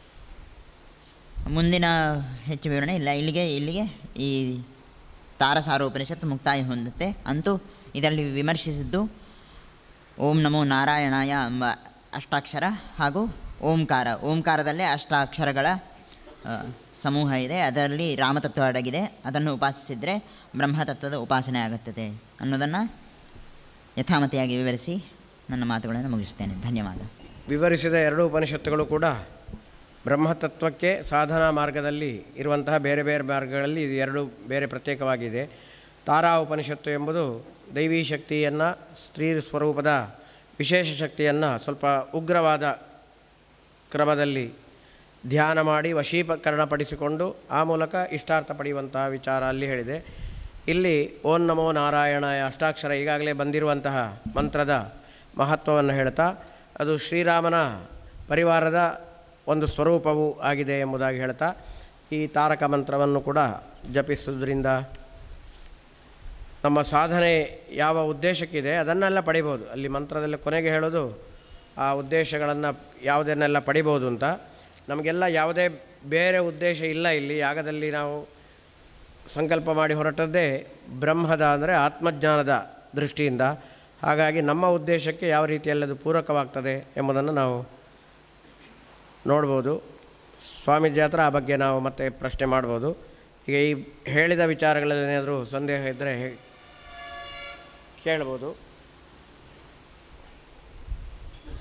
ಮುಂದಿನ ಹೆಚ್ಚು ವಿವರಣೆ ಇಲ್ಲ ಇಲ್ಲಿಗೆ ಇಲ್ಲಿಗೆ ಈ ತಾರಸಾರ ಉಪನಿಷತ್ತು ಮುಕ್ತಾಯ ಹೊಂದುತ್ತೆ ಅಂತೂ ಇದರಲ್ಲಿ ವಿಮರ್ಶಿಸಿದ್ದು ಓಂ ನಮೋ ನಾರಾಯಣಾಯ ಎಂಬ ಅಷ್ಟಾಕ್ಷರ ಹಾಗೂ ಓಂಕಾರ ಓಂಕಾರದಲ್ಲೇ ಅಷ್ಟಾಕ್ಷರಗಳ ಆ, ಸಮೂಹ ಇದೆ ಅದರಲ್ಲಿ ರಾಮತತ್ವ ಅಡಗಿದೆ ಅದನ್ನು ಉಪಾಸಿಸಿದರೆ ಬ್ರಹ್ಮತತ್ವದ ಉಪಾಸನೆ ಆಗುತ್ತದೆ ಅನ್ನೋದನ್ನು ಯಥಾಮತಿಯಾಗಿ ವಿವರಿಸಿ ನನ್ನ ಮಾತುಗಳನ್ನು ಮುಗಿಸ್ತೇನೆ ಧನ್ಯವಾದ ವಿವರಿಸಿದ ಎರಡು ಉಪನಿಷತ್ತುಗಳು ಕೂಡ ಬ್ರಹ್ಮತತ್ವಕ್ಕೆ ಸಾಧನಾ ಮಾರ್ಗದಲ್ಲಿ ಇರುವಂತಹ ಬೇರೆ ಬೇರೆ ಮಾರ್ಗಗಳಲ್ಲಿ ಇದು ಎರಡು ಬೇರೆ ಪ್ರತ್ಯೇಕವಾಗಿದೆ ತಾರಾ ಉಪನಿಷತ್ತು ಎಂಬುದು ದೈವೀ ಶಕ್ತಿಯನ್ನು ಸ್ತ್ರೀ ಸ್ವರೂಪದ ವಿಶೇಷ ಶಕ್ತಿಯನ್ನು ಸ್ವಲ್ಪ ಉಗ್ರವಾದ ಕ್ರಮದಲ್ಲಿ ಧ್ಯಾನ ಮಾಡಿ ವಶೀಕರಣ ಪಡಿಸಿಕೊಂಡು ಆ ಮೂಲಕ ಇಷ್ಟಾರ್ಥ ಪಡೆಯುವಂತಹ ವಿಚಾರ ಅಲ್ಲಿ ಹೇಳಿದೆ ಇಲ್ಲಿ ಓಂ ನಮೋ ನಾರಾಯಣಾಯ ಅಷ್ಟಾಕ್ಷರ ಈಗಾಗಲೇ ಬಂದಿರುವಂತಹ ಮಂತ್ರದ ಮಹತ್ವವನ್ನು ಹೇಳ್ತಾ ಅದು ಶ್ರೀರಾಮನ ಪರಿವಾರದ ಒಂದು ಸ್ವರೂಪವೂ ಆಗಿದೆ ಎಂಬುದಾಗಿ ಹೇಳ್ತಾ ಈ ತಾರಕ ಮಂತ್ರವನ್ನು ಕೂಡ ಜಪಿಸುವುದರಿಂದ ನಮ್ಮ ಸಾಧನೆ ಯಾವ ಉದ್ದೇಶಕ್ಕಿದೆ ಅದನ್ನೆಲ್ಲ ಪಡಿಬೋದು ಅಲ್ಲಿ ಮಂತ್ರದಲ್ಲಿ ಕೊನೆಗೆ ಹೇಳೋದು ಆ ಉದ್ದೇಶಗಳನ್ನು ಯಾವುದನ್ನೆಲ್ಲ ಪಡಿಬೋದು ಅಂತ ನಮಗೆಲ್ಲ ಯಾವುದೇ ಬೇರೆ ಉದ್ದೇಶ ಇಲ್ಲ ಇಲ್ಲಿ ಯಾಗದಲ್ಲಿ ನಾವು ಸಂಕಲ್ಪ ಮಾಡಿ ಹೊರಟದ್ದೇ ಬ್ರಹ್ಮದ ಅಂದರೆ ಆತ್ಮಜ್ಞಾನದ ದೃಷ್ಟಿಯಿಂದ ಹಾಗಾಗಿ ನಮ್ಮ ಉದ್ದೇಶಕ್ಕೆ ಯಾವ ರೀತಿಯಲ್ಲಿ ಅದು ಪೂರಕವಾಗ್ತದೆ ಎಂಬುದನ್ನು ನಾವು ನೋಡ್ಬೋದು ಸ್ವಾಮೀಜಿ ಹತ್ರ ಆ ಬಗ್ಗೆ ನಾವು ಮತ್ತೆ ಪ್ರಶ್ನೆ ಮಾಡ್ಬೋದು ಈಗ ಈ ಹೇಳಿದ ವಿಚಾರಗಳಲ್ಲಿ ಏನಾದರೂ ಸಂದೇಹ ಇದ್ದರೆ ಕೇಳ್ಬೋದು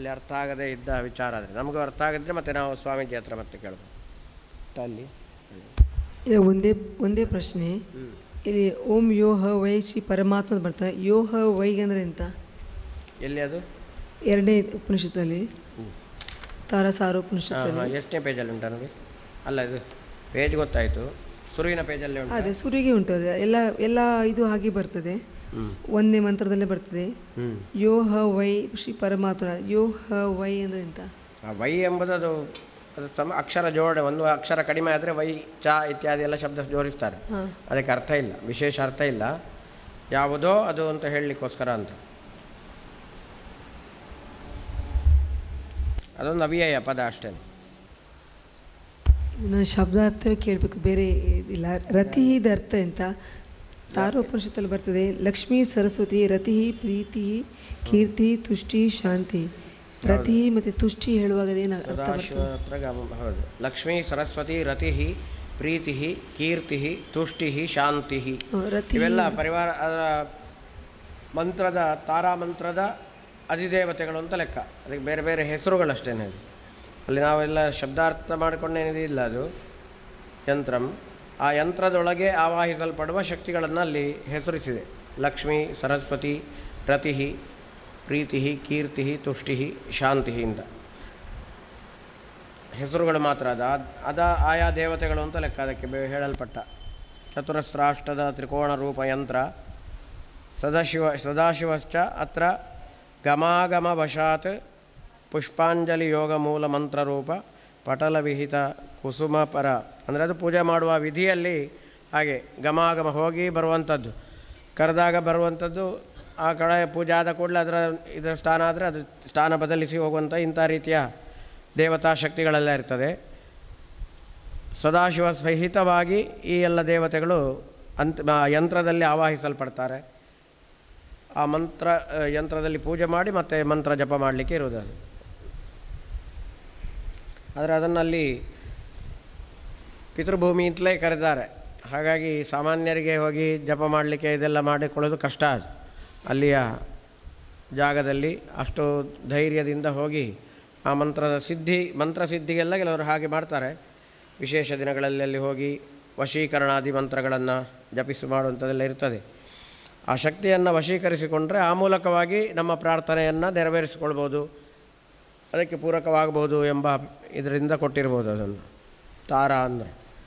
ಅಲ್ಲಿ ಅರ್ಥ ಆಗದೇ ಇದ್ದ ವಿಚಾರ ಆದರೆ ನಮಗೂ ಅರ್ಥ ಆಗಿದ್ರೆ ಮತ್ತೆ ನಾವು ಸ್ವಾಮೀಜಿ ಹತ್ರ ಮತ್ತೆ ಕೇಳ್ಬೋದು ಅಲ್ಲಿ ಇದು ಒಂದೇ ಒಂದೇ ಪ್ರಶ್ನೆ ಇಲ್ಲಿ ಓಂ ಯೋ ಹ ವೈ ಶ್ರೀ ಪರಮಾತ್ಮ ಅಂತ ಬರ್ತದೆ ಯೋ ಹ ವೈ ಅಂದ್ರೆ ಎಂತ ಎಲ್ಲಿ ಅದು ಎರಡನೇ ಉಪನಿಷತ್ತಲ್ಲಿ ತಾರಸಾರ ಹಾಂ ಉಪನಿಷತ್ತಲ್ಲಿ ಹಾಂ ಎಷ್ಟನೇ ಪೇಜಲ್ಲಿ ಉಂಟು ನನಗೆ ಅಲ್ಲ ಇದು ಪೇಜ್ ಗೊತ್ತಾಯಿತು ಶುರುವಿನ ಪೇಜಲ್ಲಿ ಉಂಟು ಅದೇ ಸುರಿಗೆ ಉಂಟು ಅದು. ಎಲ್ಲ ಎಲ್ಲ ಇದು ಹಾಗೆ ಬರ್ತದೆ ಹ್ಞೂ ಒಂದೇ ಮಂತ್ರದಲ್ಲೇ ಬರ್ತದೆ ಹ್ಞೂ ಯೋ ಹ ವೈ ಶ್ರೀ ಪರಮಾತ್ಮ ಯೋ ಹ ವೈ ಅಂದ್ರೆ ಎಂತ ಆ ವೈ ಎಂಬುದು ಅದು ಅದು ತಮ್ಮ ಅಕ್ಷರ ಜೋಡಣೆ ಒಂದು ಅಕ್ಷರ ಕಡಿಮೆ ಆದರೆ ವೈ ಚ ಇತ್ಯಾದಿ ಎಲ್ಲ ಶಬ್ದ ಜೋಡಿಸ್ತಾರೆ ಹಾಂ ಅದಕ್ಕೆ ಅರ್ಥ ಇಲ್ಲ ವಿಶೇಷ ಅರ್ಥ ಇಲ್ಲ ಯಾವುದೋ ಅದು ಅಂತ ಹೇಳಲಿಕ್ಕೋಸ್ಕರ ಅಂತ ಅದೊಂದು ಅವ್ಯಯ ಪದ ಅಷ್ಟೇ ನಾನು ಶಬ್ದಾರ್ಥವೇ ಕೇಳಬೇಕು ಬೇರೆ ಇದಿಲ್ಲ ರತಿ ಇದು ಅರ್ಥ ಎಂತ ತಾರೋಪನಿಷತ್ತಲ್ಲಿ ಬರ್ತದೆ ಲಕ್ಷ್ಮೀ ಸರಸ್ವತಿ ರತಿ ಪ್ರೀತಿ ಕೀರ್ತಿ ತುಷ್ಟಿ ಶಾಂತಿ ರತಿ ಮತ್ತು ತುಷ್ಟಿ ಹೇಳುವಾಗ ಅದೇನು ಅರ್ಥ ಸದಾಶಿವ ಬರ್ತದೆ ಹತ್ರ ಗಮ- ಹೌದು ಲಕ್ಷ್ಮೀ ಸರಸ್ವತಿ ರತಿ ಪ್ರೀತಿ ಕೀರ್ತಿ ತುಷ್ಟಿ ಶಾಂತಿ ಹ್ಮ್, ರತಿ ಇವೆಲ್ಲ ಪರಿವಾರ ಅದರ ಮಂತ್ರದ ತಾರಾ ಮಂತ್ರದ ಅಧಿದೇವತೆಗಳು ಅಂತ ಲೆಕ್ಕ ಅದಕ್ಕೆ ಬೇರೆ ಬೇರೆ ಹೆಸರುಗಳಷ್ಟೇ ಅಲ್ಲಿ ನಾವೆಲ್ಲ ಶಬ್ದಾರ್ಥ ಮಾಡಿಕೊಂಡೇನಿದೆ ಇಲ್ಲ ಅದು ಯಂತ್ರಂ ಆ ಯಂತ್ರದೊಳಗೆ ಆವಾಹಿಸಲ್ಪಡುವ ಶಕ್ತಿಗಳನ್ನು ಅಲ್ಲಿ ಹೆಸರಿಸಿದೆ ಲಕ್ಷ್ಮೀ ಸರಸ್ವತಿ ರತಿ ಪ್ರೀತಿ ಕೀರ್ತಿ ತುಷ್ಟಿ ಶಾಂತಿ ಇಂದ ಹೆಸರುಗಳು ಮಾತ್ರ ಅದ ಅದ ಆಯಾ ದೇವತೆಗಳು ಅಂತ ಲೆಕ್ಕ ಅದಕ್ಕೆ ಬೆ- ಹೇಳಲ್ಪಟ್ಟ ಚತುರಸ್ರಾಷ್ಟದ ತ್ರಿಕೋಣ ರೂಪ ಯಂತ್ರ ಸದಾಶಿವ ಸದಾಶಿವಶ್ಚ ಅತ್ರ ಗಮಾಗಮವಶಾತ್ ಪುಷ್ಪಾಂಜಲಿ ಯೋಗ ಮೂಲ ಮಂತ್ರರೂಪ ಪಟಲವಿಹಿತ ಕುಸುಮ ಪರ ಅಂದರೆ ಅದು ಪೂಜೆ ಮಾಡುವ ವಿಧಿಯಲ್ಲಿ ಹಾಗೆ ಗಮಾಗಮ ಹೋಗಿ ಬರುವಂಥದ್ದು ಕರೆದಾಗ ಬರುವಂಥದ್ದು ಆ ಕಡೆ ಪೂಜೆ ಆದ ಕೂಡಲೇ ಅದರ ಇದರ ಸ್ಥಾನ ಆದರೆ ಅದು ಸ್ಥಾನ ಬದಲಿಸಿ ಹೋಗುವಂಥ ಇಂಥ ರೀತಿಯ ದೇವತಾ ಶಕ್ತಿಗಳೆಲ್ಲ ಇರ್ತದೆ ಸದಾಶಿವ ಸಹಿತವಾಗಿ ಈ ಎಲ್ಲ ದೇವತೆಗಳು ಅಂತ ಆ ಯಂತ್ರದಲ್ಲಿ ಆವಾಹಿಸಲ್ಪಡ್ತಾರೆ ಆ ಮಂತ್ರ ಆ, ಯಂತ್ರದಲ್ಲಿ ಪೂಜೆ ಮಾಡಿ ಮತ್ತೆ ಮಂತ್ರ ಜಪ ಮಾಡಲಿಕ್ಕೆ ಇರುವುದು ಅದು ಆದರೆ ಅದನ್ನಲ್ಲಿ ಪಿತೃಭೂಮಿ ಅಂತಲೇ ಕರೆದಿದ್ದಾರೆ ಹಾಗಾಗಿ ಸಾಮಾನ್ಯರಿಗೆ ಹೋಗಿ ಜಪ ಮಾಡಲಿಕ್ಕೆ ಇದೆಲ್ಲ ಮಾಡಿಕೊಳ್ಳೋದು ಕಷ್ಟ ಅದು ಅಲ್ಲಿಯ ಜಾಗದಲ್ಲಿ ಅಷ್ಟು ಧೈರ್ಯದಿಂದ ಹೋಗಿ ಆ ಮಂತ್ರದ ಸಿದ್ಧಿ ಮಂತ್ರ ಸಿದ್ಧಿಗೆಲ್ಲ ಕೆಲವರು ಹಾಗೆ ಮಾಡ್ತಾರೆ ವಿಶೇಷ ದಿನಗಳಲ್ಲಿ ಅಲ್ಲಿ ಹೋಗಿ ವಶೀಕರಣಾದಿ ಮಂತ್ರಗಳನ್ನು ಜಪಿಸಿ ಮಾಡುವಂಥದ್ದೆಲ್ಲ ಇರ್ತದೆ ಆ ಶಕ್ತಿಯನ್ನು ವಶೀಕರಿಸಿಕೊಂಡ್ರೆ ಆ ಮೂಲಕವಾಗಿ ನಮ್ಮ ಪ್ರಾರ್ಥನೆಯನ್ನು ನೆರವೇರಿಸಿಕೊಳ್ಬೋದು ಅದಕ್ಕೆ ಪೂರಕವಾಗಬಹುದು ಎಂಬ ಇದರಿಂದ ಕೊಟ್ಟಿರ್ಬೋದು ಅದನ್ನು ತಾರ ಅಂದರೆ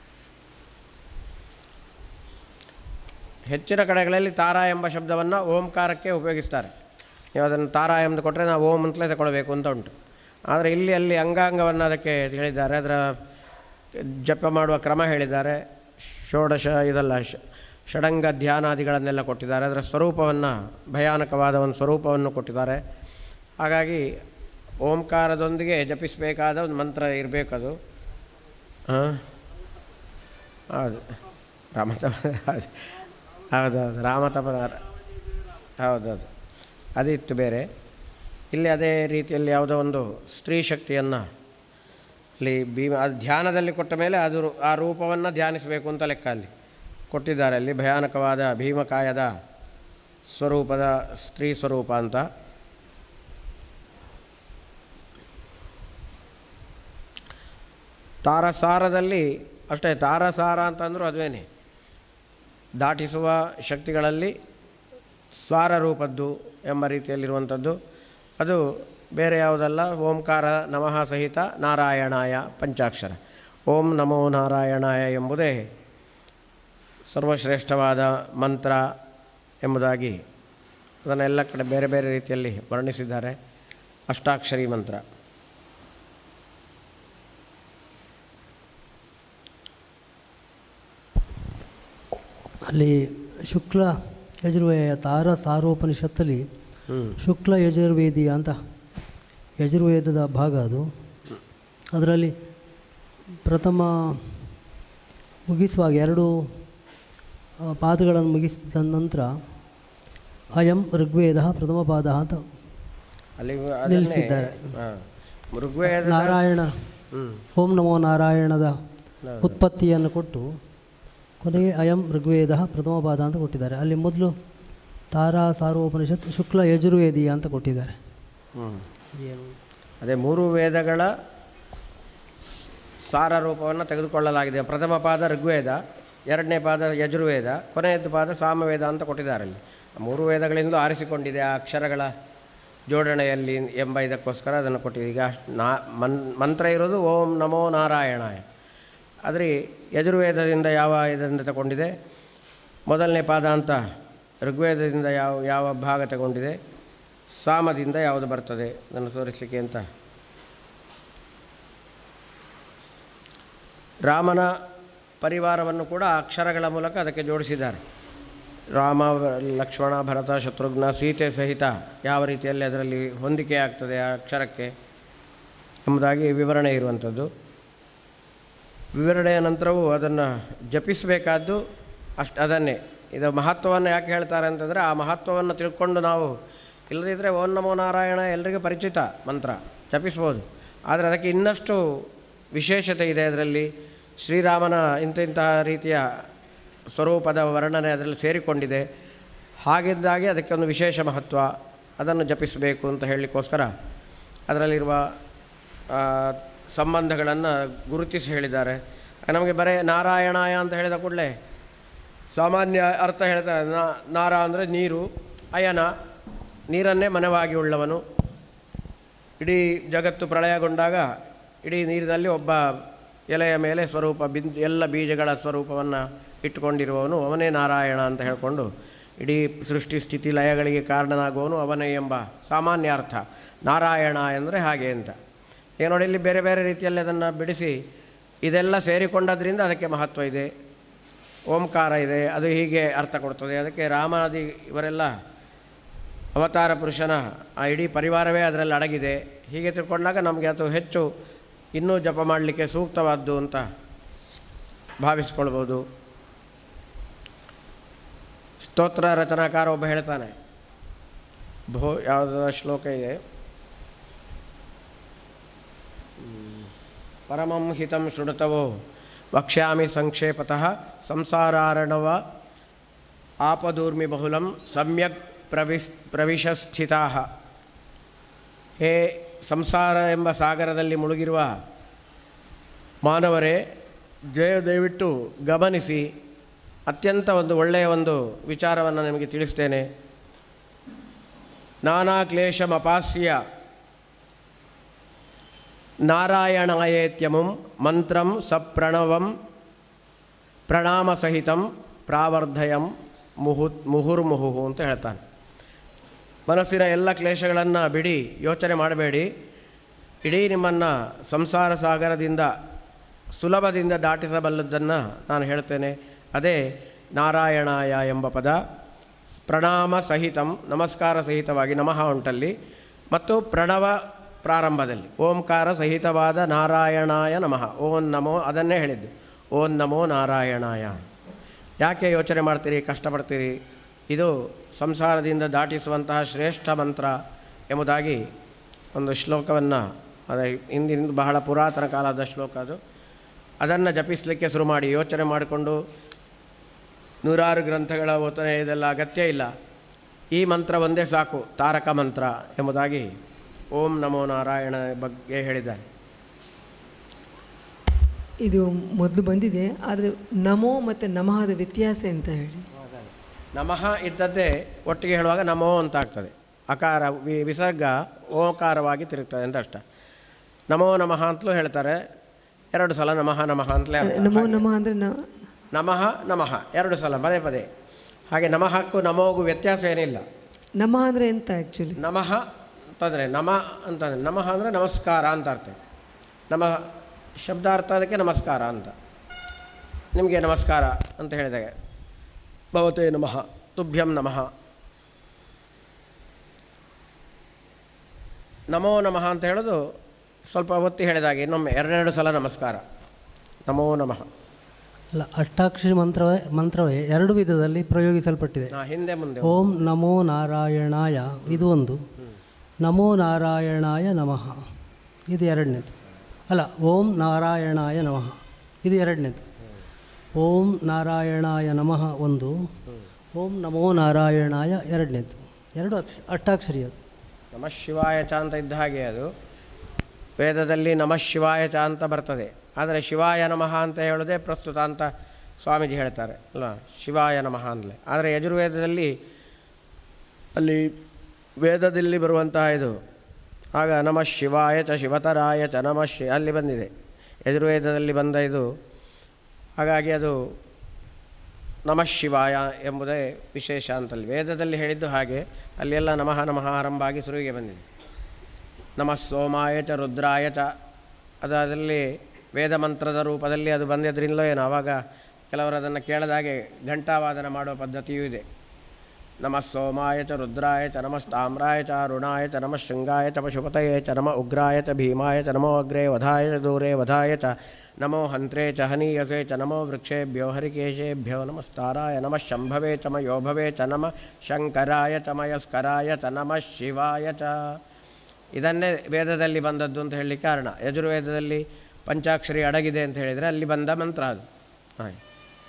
ಹೆಚ್ಚಿನ ಕಡೆಗಳಲ್ಲಿ ತಾರ ಎಂಬ ಶಬ್ದವನ್ನು ಓಂಕಾರಕ್ಕೆ ಉಪಯೋಗಿಸ್ತಾರೆ ನೀವು ಅದನ್ನು ತಾರ ಎಂಬುದು ಕೊಟ್ಟರೆ ನಾವು ಓಂ ಅಂತಲೇ ತಗೊಳ್ಬೇಕು ಅಂತ ಉಂಟು ಆದರೆ ಇಲ್ಲಿ ಅಲ್ಲಿ ಅಂಗಾಂಗವನ್ನು ಅದಕ್ಕೆ ಹೇಳಿದ್ದಾರೆ ಅದರ ಜಪ ಮಾಡುವ ಕ್ರಮ ಹೇಳಿದ್ದಾರೆ ಷೋಡಶ ಇದಲ್ಲ ಷ ಷಡಂಗ ಧ್ಯಾನಾದಿಗಳನ್ನೆಲ್ಲ ಕೊಟ್ಟಿದ್ದಾರೆ ಅದರ ಸ್ವರೂಪವನ್ನು ಭಯಾನಕವಾದ ಒಂದು ಸ್ವರೂಪವನ್ನು ಕೊಟ್ಟಿದ್ದಾರೆ ಹಾಗಾಗಿ ಓಂಕಾರದೊಂದಿಗೆ ಜಪಿಸಬೇಕಾದ ಒಂದು ಮಂತ್ರ ಇರಬೇಕದು ಹಾಂ ಹೌದು ರಾಮತಪ ಹೌದೌದು ರಾಮತಪ ಹೌದೌದು ಅದಿತ್ತು ಬೇರೆ ಇಲ್ಲಿ ಅದೇ ರೀತಿಯಲ್ಲಿ ಯಾವುದೋ ಒಂದು ಸ್ತ್ರೀ ಶಕ್ತಿಯನ್ನು ಅಲ್ಲಿ ಭೀಮ ಅದು ಧ್ಯಾನದಲ್ಲಿ ಕೊಟ್ಟ ಮೇಲೆ ಅದು ರು- ಆ ರೂಪವನ್ನು ಧ್ಯಾನಿಸಬೇಕು ಅಂತ ಲೆಕ್ಕ ಅಲ್ಲಿ ಕೊಟ್ಟಿದ್ದಾರೆ ಅಲ್ಲಿ ಭಯಾನಕವಾದ ಭೀಮಕಾಯದ ಸ್ವರೂಪದ ಸ್ತ್ರೀ ಸ್ವರೂಪ ಅಂತ ತಾರಸಾರದಲ್ಲಿ ಅಷ್ಟೇ ತಾರಸಾರ ಅಂತಂದರೂ ಅದುವೇನೆ ದಾಟಿಸುವ ಶಕ್ತಿಗಳಲ್ಲಿ ಸ್ವಾರ ರೂಪದ್ದು ಎಂಬ ರೀತಿಯಲ್ಲಿರುವಂಥದ್ದು ಅದು ಬೇರೆ ಯಾವುದಲ್ಲ ಓಂಕಾರ ನಮಃ ಸಹಿತ ನಾರಾಯಣಾಯ ಪಂಚಾಕ್ಷರ ಓಂ ನಮೋ ನಾರಾಯಣಾಯ ಎಂಬುದೇ ಸರ್ವಶ್ರೇಷ್ಠವಾದ ಮಂತ್ರ ಎಂಬುದಾಗಿ ಅದನ್ನೆಲ್ಲ ಕಡೆ ಬೇರೆ ಬೇರೆ ರೀತಿಯಲ್ಲಿ ವರ್ಣಿಸಿದ್ದಾರೆ ಅಷ್ಟಾಕ್ಷರಿ ಮಂತ್ರ ಅಲ್ಲಿ ಶುಕ್ಲ ಯಜುರ್ವೇದ ತಾರ ತಾರೋಪನಿಷತ್ತಲ್ಲಿ ಹ್ಞೂ ಶುಕ್ಲ ಯಜುರ್ವೇದಿ ಅಂತ ಯಜುರ್ವೇದದ ಭಾಗ ಅದು ಅದರಲ್ಲಿ ಪ್ರಥಮ ಮುಗಿಸುವಾಗ ಎರಡು ಆ, ಪಾದಗಳನ್ನು ಮುಗಿಸಿದ ನಂತರ ಅಯಂ ಋಗ್ವೇದ ಪ್ರಥಮ ಪಾದ ಅಂತ ಅಲ್ಲಿ ನಿಲ್ಲಿಸಿದ್ದಾರೆ. ಹಾಂ ಋಗ್ವೇದ ನಾರಾಯಣ ಹ್ಞೂ ಓಂ ನಮೋ ನಾರಾಯಣದ ಹೌದು. ಉತ್ಪತ್ತಿಯನ್ನು ಕೊಟ್ಟು ಕೊನೆಗೆ ಅಯಂ ಋಗ್ವೇದ ಪ್ರಥಮ ಪಾದ ಅಂತ ಕೊಟ್ಟಿದ್ದಾರೆ ಅಲ್ಲಿ ಮೊದಲು ತಾರಾ ಸಾರೋಪನಿಷತ್ ಶುಕ್ಲ ಯಜುರ್ವೇದಿ ಅಂತ ಕೊಟ್ಟಿದ್ದಾರೆ ಹ್ಞೂ ಏನು ಅದೇ ಮೂರು ವೇದಗಳ ಸಾರ ರೂಪವನ್ನು ತೆಗೆದುಕೊಳ್ಳಲಾಗಿದೆ ಪ್ರಥಮ ಪಾದ ಋಗ್ವೇದ ಎರಡನೇ ಪಾದ ಯಜುರ್ವೇದ ಕೊನೆಯದ್ದು ಪಾದ ಸಾಮವೇದ ಅಂತ ಕೊಟ್ಟಿದ್ದಾರೆ ಅಲ್ಲಿ ಆ ಮೂರು ವೇದಗಳಿಂದಲೂ ಆರಿಸಿಕೊಂಡಿದೆ ಆ ಅಕ್ಷರಗಳ ಜೋಡಣೆಯಲ್ಲಿ ಎಂಬ ಇದಕ್ಕೋಸ್ಕರ ಅದನ್ನು ಕೊಟ್ಟಿದೆ ಈಗ ನಾ ಮನ್ ಮಂತ್ರ ಇರೋದು ಓಂ ನಮೋ ನಾರಾಯಣಾಯ ಆದರೆ ಯಜುರ್ವೇದದಿಂದ ಯಾವ ಇದರಿಂದ ತಗೊಂಡಿದೆ ಮೊದಲನೇ ಪಾದ ಅಂತ ಋಗ್ವೇದದಿಂದ ಯಾವ ಯಾವ ಭಾಗ ತಗೊಂಡಿದೆ ಸಾಮದಿಂದ ಯಾವುದು ಬರ್ತದೆ ಅದನ್ನು ತೋರಿಸಲಿಕ್ಕೆ ಅಂತ ರಾಮನ ಪರಿವಾರವನ್ನು ಕೂಡ ಅಕ್ಷರಗಳ ಮೂಲಕ ಅದಕ್ಕೆ ಜೋಡಿಸಿದ್ದಾರೆ ರಾಮ ಲಕ್ಷ್ಮಣ ಭರತ ಶತ್ರುಘ್ನ ಸೀತೆ ಸಹಿತ ಯಾವ ರೀತಿಯಲ್ಲಿ ಅದರಲ್ಲಿ ಹೊಂದಿಕೆ ಆಗ್ತದೆ ಆ ಅಕ್ಷರಕ್ಕೆ ಎಂಬುದಾಗಿ ವಿವರಣೆ ಇರುವಂಥದ್ದು ವಿವರಣೆಯ ನಂತರವೂ ಅದನ್ನು ಜಪಿಸಬೇಕಾದ್ದು ಅಷ್ಟು ಅದನ್ನೇ ಇದು ಮಹತ್ವವನ್ನು ಯಾಕೆ ಹೇಳ್ತಾರೆ ಅಂತಂದರೆ ಆ ಮಹತ್ವವನ್ನು ತಿಳ್ಕೊಂಡು ನಾವು ಇಲ್ಲದಿದ್ದರೆ ಓಂ ನಮೋ ನಾರಾಯಣ ಎಲ್ರಿಗೂ ಪರಿಚಿತ ಮಂತ್ರ ಜಪಿಸ್ಬೋದು ಆದರೆ ಅದಕ್ಕೆ ಇನ್ನಷ್ಟು ವಿಶೇಷತೆ ಇದೆ ಅದರಲ್ಲಿ ಶ್ರೀರಾಮನ ಇಂಥ ಇಂತಹ ರೀತಿಯ ಸ್ವರೂಪದ ವರ್ಣನೆ ಅದರಲ್ಲಿ ಸೇರಿಕೊಂಡಿದೆ ಹಾಗಿದ್ದಾಗಿ ಅದಕ್ಕೆ ಒಂದು ವಿಶೇಷ ಮಹತ್ವ ಅದನ್ನು ಜಪಿಸಬೇಕು ಅಂತ ಹೇಳಲಿಕ್ಕೋಸ್ಕರ ಅದರಲ್ಲಿರುವ ಆ, ಸಂಬಂಧಗಳನ್ನು ಗುರುತಿಸಿ ಹೇಳಿದ್ದಾರೆ ನಮಗೆ ಬರೀ ನಾರಾಯಣಾಯ ಅಂತ ಹೇಳಿದ ಕೂಡಲೇ ಸಾಮಾನ್ಯ ಅರ್ಥ ಹೇಳ್ತಾರೆ ನಾ- ನಾರ ಅಂದರೆ ನೀರು ಅಯನ ನೀರನ್ನೇ ಮನವಾಗಿ ಉಳ್ಳವನು ಇಡೀ ಜಗತ್ತು ಪ್ರಳಯಗೊಂಡಾಗ ಇಡೀ ನೀರಿನಲ್ಲಿ ಒಬ್ಬ ಎಲೆಯ ಮೇಲೆ ಸ್ವರೂಪ ಬಿಂದು ಎಲ್ಲ ಬೀಜಗಳ ಸ್ವರೂಪವನ್ನು ಇಟ್ಟುಕೊಂಡಿರುವವನು ಅವನೇ ನಾರಾಯಣ ಅಂತ ಹೇಳಿಕೊಂಡು ಇಡೀ ಸೃಷ್ಟಿ ಸ್ಥಿತಿ ಲಯಗಳಿಗೆ ಕಾರಣನಾಗುವವನು ಅವನೇ ಎಂಬ ಸಾಮಾನ್ಯ ಅರ್ಥ ನಾರಾಯಣ ಎಂದರೆ ಹಾಗೆ ಅಂತ ಈಗ ನೋಡಿ ಇಲ್ಲಿ ಬೇರೆ ಬೇರೆ ರೀತಿಯಲ್ಲಿ ಅದನ್ನು ಬಿಡಿಸಿ ಇದೆಲ್ಲ ಸೇರಿಕೊಂಡದ್ರಿಂದ ಅದಕ್ಕೆ ಮಹತ್ವ ಇದೆ ಓಂಕಾರ ಇದೆ ಅದು ಹೀಗೆ ಅರ್ಥ ಕೊಡ್ತದೆ ಅದಕ್ಕೆ ರಾಮಾದಿ ಇವರೆಲ್ಲ ಅವತಾರ ಪುರುಷನ ಆ ಇಡೀ ಪರಿವಾರವೇ ಅದರಲ್ಲಿ ಅಡಗಿದೆ ಹೀಗೆ ತಿಳ್ಕೊಂಡಾಗ ನಮಗೆ ಅದು ಹೆಚ್ಚು ಇನ್ನೂ ಜಪ ಮಾಡಲಿಕ್ಕೆ ಸೂಕ್ತವಾದ್ದು ಅಂತ ಭಾವಿಸ್ಕೊಳ್ಬೋದು ಸ್ತೋತ್ರ ರಚನಾಕಾರ ಒಬ್ಬ ಹೇಳ್ತಾನೆ ಭೋ ಯಾವುದರ ಶ್ಲೋಕ ಇದೆ ಹ್ಮ್. ಪರಮಂ ಹಿತಂ ಶೃಣುತವೋ ವಕ್ಷ್ಯಾಮಿ ಸಂಕ್ಷೇಪತಃ ಸಂಸಾರಾರಣವ ಆಪದೂರ್ಮಿ ಬಹುಲಂ ಸಮ್ಯಕ್ ಪ್ರವಿಸ್ ಪ್ರವಿಶಸ್ಥಿತಾ ಹೇ ಸಂಸಾರ ಎಂಬ ಸಾಗರದಲ್ಲಿ ಮುಳುಗಿರುವ ಮಾನವರೇ ಜಯ ದಯವಿಟ್ಟು ಗಮನಿಸಿ ಅತ್ಯಂತ ಒಂದು ಒಳ್ಳೆಯ ಒಂದು ವಿಚಾರವನ್ನು ನಿಮಗೆ ತಿಳಿಸ್ತೇನೆ ನಾನಾ ಕ್ಲೇಶಮಪಾಸ್ಯ ನಾರಾಯಣಾಯೇತ್ಯಮಂ ಮಂತ್ರಂ ಸಪ್ರಣವಂ ಪ್ರಣಾಮಸಹಿತಂ ಪ್ರಾವರ್ಧಯಂ ಮುಹುತ್ ಮುಹುರ್ಮುಹು ಅಂತ ಹೇಳ್ತಾನೆ ಮನಸ್ಸಿನ ಎಲ್ಲ ಕ್ಲೇಶಗಳನ್ನು ಬಿಡಿ ಯೋಚನೆ ಮಾಡಬೇಡಿ ಇಡೀ ನಿಮ್ಮನ್ನು ಸಂಸಾರ ಸಾಗರದಿಂದ ಸುಲಭದಿಂದ ದಾಟಿಸಬಲ್ಲದನ್ನು ನಾನು ಹೇಳ್ತೇನೆ ಅದೇ ನಾರಾಯಣಾಯ ಎಂಬ ಪದ ಪ್ರಣಾಮ ಸಹಿತಂ ನಮಸ್ಕಾರ ಸಹಿತವಾಗಿ ನಮಃ ಉಂಟಲ್ಲಿ ಮತ್ತು ಪ್ರಣವ ಪ್ರಾರಂಭದಲ್ಲಿ ಓಂಕಾರ ಸಹಿತವಾದ ನಾರಾಯಣಾಯ ನಮಃ ಓಂ ನಮೋ ಅದನ್ನೇ ಹೇಳಿದ್ದು ಓಂ ನಮೋ ನಾರಾಯಣಾಯ ಯಾಕೆ ಯೋಚನೆ ಮಾಡ್ತೀರಿ ಕಷ್ಟಪಡ್ತೀರಿ ಇದು ಸಂಸಾರದಿಂದ ದಾಟಿಸುವಂತಹ ಶ್ರೇಷ್ಠ ಮಂತ್ರ ಎಂಬುದಾಗಿ ಒಂದು ಶ್ಲೋಕವನ್ನು ಅದ ಹಿಂದಿನ ಬಹಳ ಪುರಾತನ ಕಾಲದ ಶ್ಲೋಕ ಅದು ಅದನ್ನು ಜಪಿಸಲಿಕ್ಕೆ ಶುರು ಮಾಡಿ ಯೋಚನೆ ಮಾಡಿಕೊಂಡು ನೂರಾರು ಗ್ರಂಥಗಳ ಓತನೆ ಇದೆಲ್ಲ ಅಗತ್ಯ ಇಲ್ಲ ಈ ಮಂತ್ರ ಒಂದೇ ಸಾಕು ತಾರಕ ಮಂತ್ರ ಎಂಬುದಾಗಿ ಓಂ ನಮೋ ನಾರಾಯಣ ಬಗ್ಗೆ ಹೇಳಿದ್ದಾರೆ ಇದು ಮೊದಲು ಬಂದಿದೆ ಆದರೆ ನಮೋ ಮತ್ತು ನಮಃದ ವ್ಯತ್ಯಾಸ ಅಂತ ಹೇಳಿ ನಮಃ ಇದ್ದದ್ದೇ ಒಟ್ಟಿಗೆ ಹೇಳುವಾಗ ನಮೋ ಅಂತ ಆಗ್ತದೆ ಅಕಾರ ವಿ ವಿಸರ್ಗ ಓಂಕಾರವಾಗಿ ತಿರುಗ್ತದೆ ಅಂತ ಅಷ್ಟ ನಮೋ ನಮಃ ಅಂತಲೂ ಹೇಳ್ತಾರೆ ಎರಡು ಸಲ ನಮಃ ನಮಃ ಅಂತಲೇ ಅರ್ಥ. ನಮೋ ನಮಃ ಅಂದರೆ ನ ನಮಃ ನಮಃ ಎರಡು ಸಲ ಪದೇ ಪದೇ ಹಾಗೆ ನಮಃಕ್ಕೂ ನಮೋಗೂ ವ್ಯತ್ಯಾಸ ಏನಿಲ್ಲ ನಮಃ ಅಂದರೆ ಎಂತ ಆ್ಯಕ್ಚುಲಿ ನಮಃ ಅಂತಂದರೆ ನಮ ಅಂತಂದರೆ ನಮಃ ಅಂದರೆ ನಮಸ್ಕಾರ ಅಂತ ಅರ್ಥ ನಮ ಶಬ್ದಾರ್ಥ ಅದಕ್ಕೆ ನಮಸ್ಕಾರ ಅಂತ ನಿಮಗೆ ನಮಸ್ಕಾರ ಅಂತ ಹೇಳಿದಾಗ ಭವತೇ ನಮಃ ತುಭ್ಯಂ ನಮಃ ನಮೋ ನಮಃ ಅಂತ ಹೇಳೋದು ಸ್ವಲ್ಪ ಒತ್ತಿ ಹೇಳಿದಾಗೆ ಇನ್ನೊಮ್ಮೆ ಎರಡೆರಡು ಸಲ ನಮಸ್ಕಾರ ನಮೋ ನಮಃ ಅಲ್ಲ ಅಷ್ಟಾಕ್ಷರಿ ಮಂತ್ರವೇ ಮಂತ್ರವೇ ಎರಡು ವಿಧದಲ್ಲಿ ಪ್ರಯೋಗಿಸಲ್ಪಟ್ಟಿದೆ ನಾ ಹಿಂದೆ ಮುಂದೆ ಓಂ ನಮೋ ನಾರಾಯಣಾಯ ಇದು ಒಂದು ನಮೋ ನಾರಾಯಣಾಯ ನಮಃ ಇದು ಎರಡನೇದು ಅಲ್ಲ ಓಂ ನಾರಾಯಣಾಯ ನಮಃ ಇದು ಎರಡನೇದು ಓಂ ನಾರಾಯಣಾಯ ನಮಃ ಒಂದು ಓಂ ನಮೋ ನಾರಾಯಣಾಯ ಎರಡನೇದು ಎರಡು ಅಕ್ಷ ಅಷ್ಟಾಕ್ಷರಿ ಅದು ನಮಃ ಶಿವಾಯ ಚ ಅಂತ ಇದ್ದ ಹಾಗೆ ಅದು ವೇದದಲ್ಲಿ ನಮಃ ಶಿವಾಯ ಚ ಅಂತ ಬರ್ತದೆ ಆದರೆ ಶಿವಾಯ ನಮಃ ಅಂತ ಹೇಳೋದೇ ಪ್ರಸ್ತುತ ಅಂತ ಸ್ವಾಮೀಜಿ ಹೇಳ್ತಾರೆ ಅಲ್ವಾ ಶಿವಾಯ ನಮಃ ಅಂತಲೇ ಆದರೆ ಯಜುರ್ವೇದದಲ್ಲಿ ಅಲ್ಲಿ ವೇದದಲ್ಲಿ ಬರುವಂತಹ ಇದು ಆಗ ನಮಃ ಶಿವಾಯ ಚ ಶಿವತರಾಯ ಚ ನಮಃ ಶಿ ಅಲ್ಲಿ ಬಂದಿದೆ ಯಜುರ್ವೇದದಲ್ಲಿ ಬಂದ ಇದು ಹಾಗಾಗಿ ಅದು ನಮಃ ಶಿವಾಯ ಎಂಬುದೇ ವಿಶೇಷ ಅಂತಲ್ಲಿ ವೇದದಲ್ಲಿ ಹೇಳಿದ್ದು ಹಾಗೆ ಅಲ್ಲೆಲ್ಲ ನಮಃ ನಮಃ ಆರಂಭ ಆಗಿ ಶುರುವಿಗೆ ಬಂದಿದೆ ನಮಃ ಸೋಮಾಯ ಚ ರುದ್ರಾಯ ಚ ಅದರಲ್ಲಿ ವೇದ ಮಂತ್ರದ ರೂಪದಲ್ಲಿ ಅದು ಬಂದಿದ್ರಿಂದಲೋ ಏನೋ ಆವಾಗ ಕೆಲವರು ಅದನ್ನು ಕೇಳದಾಗೆ ಘಂಟಾವಾದನ ಮಾಡುವ ಪದ್ಧತಿಯೂ ಇದೆ ನಮಃ ಸೋಮಾಯ ಚ ರುದ್ರಾಯ ಚ ನಮಃ ತಾಮ್ರಾಯ ಚ ಅರುಣಾಯ ಚ ನಮಃ ಶೃಂಗಾಯ ಚ ಪಶುಪತಯೇ ಚ ನಮಃ ಉಗ್ರಾಯ ಚ ಭೀಮಾಯ ಚ ನಮೋ ಅಗ್ರೇ ವಧಾಯ ಚ ದೂರೇ ವಧಾಯ ಚ ನಮೋ ಹಂತ್ರೇ ಚ ಹನೀಯಸೆ ಚ ನಮೋ ವೃಕ್ಷೇಭ್ಯೋ ಹರಿಕೇಶೇಭ್ಯೋ ನಮಸ್ತಾರಾಯ ನಮಃ ಶಂಭವೇ ಚ ಮಯೋಭವೇ ಚ ನಮಃ ಶಂಕರಾಯ ಚ ಮಯಸ್ಕರಾಯ ಚ ನಮಃ ಶಿವಾಯ ಚ ಇದನ್ನೇ ವೇದದಲ್ಲಿ ಬಂದದ್ದು ಅಂತ ಹೇಳಲಿಕ್ಕೆ ಕಾರಣ ಯಜುರ್ವೇದದಲ್ಲಿ ಪಂಚಾಕ್ಷರಿ ಅಡಗಿದೆ ಅಂತ ಹೇಳಿದರೆ ಅಲ್ಲಿ ಬಂದ ಮಂತ್ರ ಅದು ಹಾಗೆ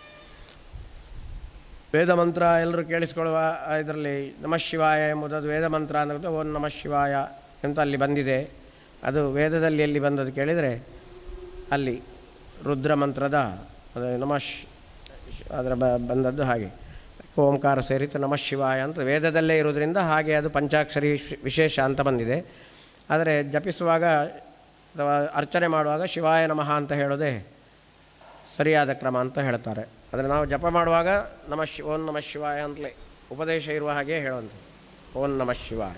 ವೇದ ಮಂತ್ರ ಎಲ್ಲರೂ ಕೇಳಿಸ್ಕೊಳ್ಳುವ ಇದರಲ್ಲಿ ನಮಃ ಶಿವಾಯ ಎಂಬುದು ವೇದ ಮಂತ್ರ ಅನ್ನೋದು ಓಂ ನಮಃ ಶಿವಾಯ ಅಂತ ಅಲ್ಲಿ ಬಂದಿದೆ ಅದು ವೇದದಲ್ಲಿ ಎಲ್ಲಿ ಬಂದದ್ದು ಕೇಳಿದರೆ ಅಲ್ಲಿ ರುದ್ರ ಮಂತ್ರದ ಅದು ನಮಃ ಶ್- ಅದರ ಬ ಬಂದದ್ದು ಹಾಗೆ ಓಂಕಾರ ಸೇರಿತು ನಮಃ ಶಿವಾಯ ಅಂತ ವೇದದಲ್ಲೇ ಇರೋದ್ರಿಂದ ಹಾಗೆ ಅದು ಪಂಚಾಕ್ಷರಿ ವಿಶ್- ವಿಶೇಷ ಅಂತ ಬಂದಿದೆ ಆದರೆ ಜಪಿಸುವಾಗ ಅಥವಾ ಅರ್ಚನೆ ಮಾಡುವಾಗ ಶಿವಾಯ ನಮಃ ಅಂತ ಹೇಳೋದೇ ಸರಿಯಾದ ಕ್ರಮ ಅಂತ ಹೇಳ್ತಾರೆ ಆದರೆ ನಾವು ಜಪ ಮಾಡುವಾಗ ನಮ ಶಿ ಓಂ ನಮಃ ಶಿವಾಯ ಅಂತಲೇ ಉಪದೇಶ ಇರುವ ಹಾಗೆ ಹೇಳುವಂಥ ಓಂ ನಮಃ ಶಿವಾಯ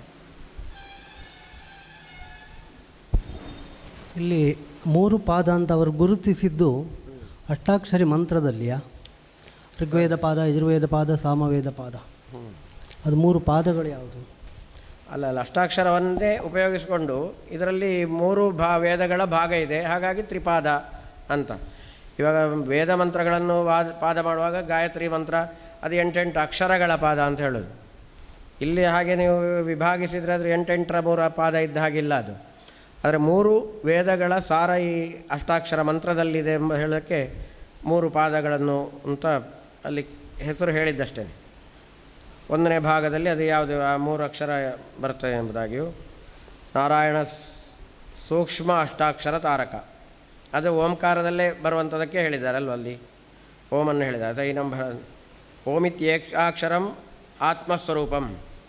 ಇಲ್ಲಿ ಮೂರು ಪಾದ ಅಂತ ಅವರು ಗುರುತಿಸಿದ್ದು ಅಷ್ಟಾಕ್ಷರಿ ಮಂತ್ರದಲ್ಲಿಯಾ ಋಗ್ವೇದ ಪಾದ ಯಜುರ್ವೇದ ಪಾದ ಸಾಮವೇದ ಪಾದ ಅದು ಮೂರು ಪಾದಗಳು ಯಾವುದು ಅಲ್ಲ ಅಲ್ಲ ಅಷ್ಟಾಕ್ಷರವನ್ನೇ ಉಪಯೋಗಿಸಿಕೊಂಡು ಇದರಲ್ಲಿ ಮೂರು ಭಾ ವೇದಗಳ ಭಾಗ ಇದೆ ಹಾಗಾಗಿ ತ್ರಿಪಾದ ಅಂತ ಇವಾಗ ವೇದ ಮಂತ್ರಗಳನ್ನು ವಾದ ಪಾದ ಮಾಡುವಾಗ ಗಾಯತ್ರಿ ಮಂತ್ರ ಅದು ಎಂಟೆಂಟು ಅಕ್ಷರಗಳ ಪಾದ ಅಂತ ಹೇಳೋದು ಇಲ್ಲಿ ಹಾಗೆ ನೀವು ವಿಭಾಗಿಸಿದರೆ ಅದು ಎಂಟೆಂಟರ ಮೂರ ಪಾದ ಇದ್ದ ಹಾಗಿಲ್ಲ ಅದು ಆದರೆ ಮೂರು ವೇದಗಳ ಸಾರ ಈ ಅಷ್ಟಾಕ್ಷರ ಮಂತ್ರದಲ್ಲಿದೆ ಎಂಬ ಹೇಳೋಕ್ಕೆ ಮೂರು ಪಾದಗಳನ್ನು ಅಂತ ಅಲ್ಲಿ ಹೆಸರು ಹೇಳಿದ್ದಷ್ಟೇ ಒಂದನೇ ಭಾಗದಲ್ಲಿ ಅದು ಯಾವುದು ಆ ಮೂರು ಅಕ್ಷರ ಬರ್ತದೆ ಎಂಬುದಾಗಿಯೂ ನಾರಾಯಣ ಸ್- ಸೂಕ್ಷ್ಮ ಅಷ್ಟಾಕ್ಷರ ತಾರಕ ಅದು ಓಂಕಾರದಲ್ಲೇ ಬರುವಂಥದ್ದಕ್ಕೆ ಹೇಳಿದ್ದಾರೆ ಅಲ್ವ ಅಲ್ಲಿ ಓಮನ್ನು ಹೇಳಿದ್ದಾರೆ ಅದು ಈ ನಮ್ಮ ಓಮಿತ್ಯೇಕಾಕ್ಷರಂ ಆತ್ಮಸ್ವರೂಪಂ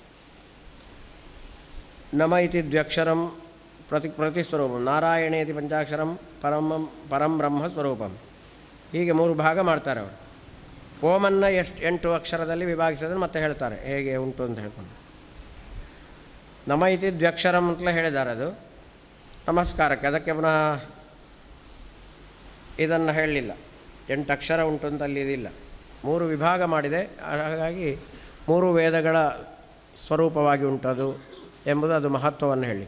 ನಮ ಇತಿ ದ್ವ್ಯಕ್ಷರಂ ಪ್ರತಿ ಪ್ರತಿಸ್ವರೂಪಂ ನಾರಾಯಣೇತಿ ಪಂಚಾಕ್ಷರಂ ಪರಮಂ ಪರಂ ಬ್ರಹ್ಮ ಸ್ವರೂಪಂ ಹೀಗೆ ಮೂರು ಭಾಗ ಮಾಡ್ತಾರೆ ಅವರು ಓಮನ್ನು ಎಷ್ಟು ಎಂಟು ಅಕ್ಷರದಲ್ಲಿ ವಿಭಾಗಿಸಿದ್ರೆ ಮತ್ತೆ ಹೇಳ್ತಾರೆ ಹೇಗೆ ಉಂಟು ಅಂತ ಹೇಳ್ಕೊಂಡು ನಮ ಇತಿ ದ್ವ್ಯಕ್ಷರಂ ಅಂತಲೇ ಹೇಳಿದ್ದಾರೆ ಅದು ನಮಸ್ಕಾರಕ್ಕೆ ಅದಕ್ಕೆ ಪುನಃ ಇದನ್ನು ಹೇಳಲಿಲ್ಲ ಎಂಟು ಅಕ್ಷರ ಉಂಟು ಅಂತ ಅಲ್ಲಿ ಇದಿಲ್ಲ ಮೂರು ವಿಭಾಗ ಮಾಡಿದೆ ಹಾಗಾಗಿ ಮೂರು ವೇದಗಳ ಸ್ವರೂಪವಾಗಿ ಉಂಟದು ಎಂಬುದು ಅದು ಮಹತ್ವವನ್ನು ಹೇಳಿ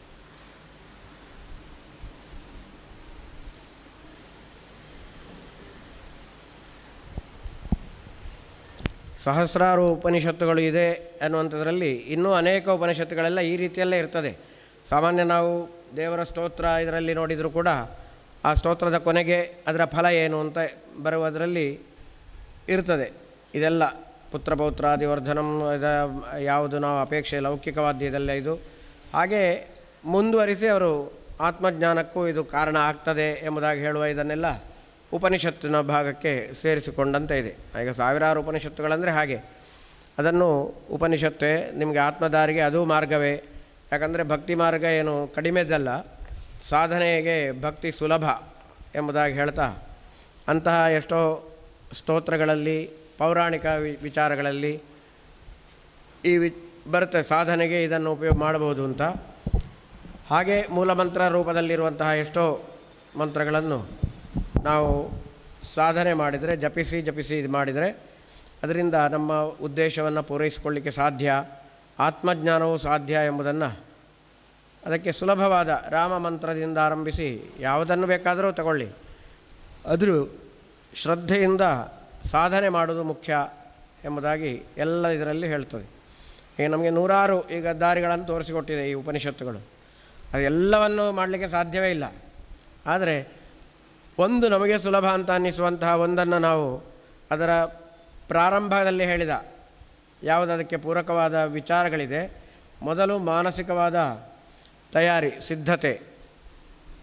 ಸಹಸ್ರಾರು ಉಪನಿಷತ್ತುಗಳು ಇದೆ ಅನ್ನುವಂಥದ್ರಲ್ಲಿ ಇನ್ನೂ ಅನೇಕ ಉಪನಿಷತ್ತುಗಳೆಲ್ಲ ಈ ರೀತಿಯಲ್ಲೇ ಇರ್ತದೆ ಸಾಮಾನ್ಯ ನಾವು ದೇವರ ಸ್ತೋತ್ರ ಇದರಲ್ಲಿ ನೋಡಿದರೂ ಕೂಡ ಆ ಸ್ತೋತ್ರದ ಕೊನೆಗೆ ಅದರ ಫಲ ಏನು ಅಂತ ಬರುವುದರಲ್ಲಿ ಇರ್ತದೆ ಇದೆಲ್ಲ ಪುತ್ರ ಪೌತ್ರಾದಿವರ್ಧನಂ ಇದ ಯಾವುದು ನಾವು ಅಪೇಕ್ಷೆ ಲೌಕಿಕವಾದ್ಯದೆಲ್ಲ ಇದು ಹಾಗೆ ಮುಂದುವರಿಸಿ ಅವರು ಆತ್ಮಜ್ಞಾನಕ್ಕೂ ಇದು ಕಾರಣ ಆಗ್ತದೆ ಎಂಬುದಾಗಿ ಹೇಳುವ ಇದನ್ನೆಲ್ಲ ಉಪನಿಷತ್ತಿನ ಭಾಗಕ್ಕೆ ಸೇರಿಸಿಕೊಂಡಂತೆ ಇದೆ ಈಗ ಸಾವಿರಾರು ಉಪನಿಷತ್ತುಗಳಂದರೆ ಹಾಗೆ ಅದನ್ನು ಉಪನಿಷತ್ತೇ ನಿಮಗೆ ಆತ್ಮದಾರಿಗೆ ಅದು ಮಾರ್ಗವೇ ಯಾಕಂದರೆ ಭಕ್ತಿ ಮಾರ್ಗ ಏನು ಕಡಿಮೆದಲ್ಲ ಸಾಧನೆಗೆ ಭಕ್ತಿ ಸುಲಭ ಎಂಬುದಾಗಿ ಹೇಳ್ತಾ ಅಂತಹ ಎಷ್ಟೋ ಸ್ತೋತ್ರಗಳಲ್ಲಿ ಪೌರಾಣಿಕ ವಿ- ವಿಚಾರಗಳಲ್ಲಿ ಈ ವಿ ಬರುತ್ತೆ ಸಾಧನೆಗೆ ಇದನ್ನು ಉಪಯೋಗ ಮಾಡಬಹುದು ಅಂತ ಹಾಗೆ ಮೂಲಮಂತ್ರ ರೂಪದಲ್ಲಿರುವಂತಹ ಎಷ್ಟೋ ಮಂತ್ರಗಳನ್ನು ನಾವು ಸಾಧನೆ ಮಾಡಿದರೆ ಜಪಿಸಿ ಜಪಿಸಿ ಇದು ಮಾಡಿದರೆ ಅದರಿಂದ ನಮ್ಮ ಉದ್ದೇಶವನ್ನು ಪೂರೈಸಿಕೊಳ್ಳಿಕ್ಕೆ ಸಾಧ್ಯ ಆತ್ಮಜ್ಞಾನವೂ ಸಾಧ್ಯ ಎಂಬುದನ್ನು ಅದಕ್ಕೆ ಸುಲಭವಾದ ರಾಮ ಮಂತ್ರದಿಂದ ಆರಂಭಿಸಿ ಯಾವುದನ್ನು ಬೇಕಾದರೂ ತಗೊಳ್ಳಿ ಆದರೂ ಶ್ರದ್ಧೆಯಿಂದ ಸಾಧನೆ ಮಾಡೋದು ಮುಖ್ಯ ಎಂಬುದಾಗಿ ಎಲ್ಲ ಇದರಲ್ಲಿ ಹೇಳ್ತದೆ ಈಗ ನಮಗೆ ನೂರಾರು ಈಗ ದಾರಿಗಳನ್ನು ತೋರಿಸಿಕೊಟ್ಟಿದೆ ಈ ಉಪನಿಷತ್ತುಗಳು ಅದೆಲ್ಲವನ್ನು ಮಾಡಲಿಕ್ಕೆ ಸಾಧ್ಯವೇ ಇಲ್ಲ ಆದರೆ ಒಂದು ನಮಗೆ ಸುಲಭ ಅಂತ ಅನ್ನಿಸುವಂತಹ ಒಂದನ್ನು ನಾವು ಅದರ ಪ್ರಾರಂಭದಲ್ಲಿ ಹೇಳಿದ ಯಾವುದದಕ್ಕೆ ಪೂರಕವಾದ ವಿಚಾರಗಳಿದೆ ಮೊದಲು ಮಾನಸಿಕವಾದ ತಯಾರಿ ಸಿದ್ಧತೆ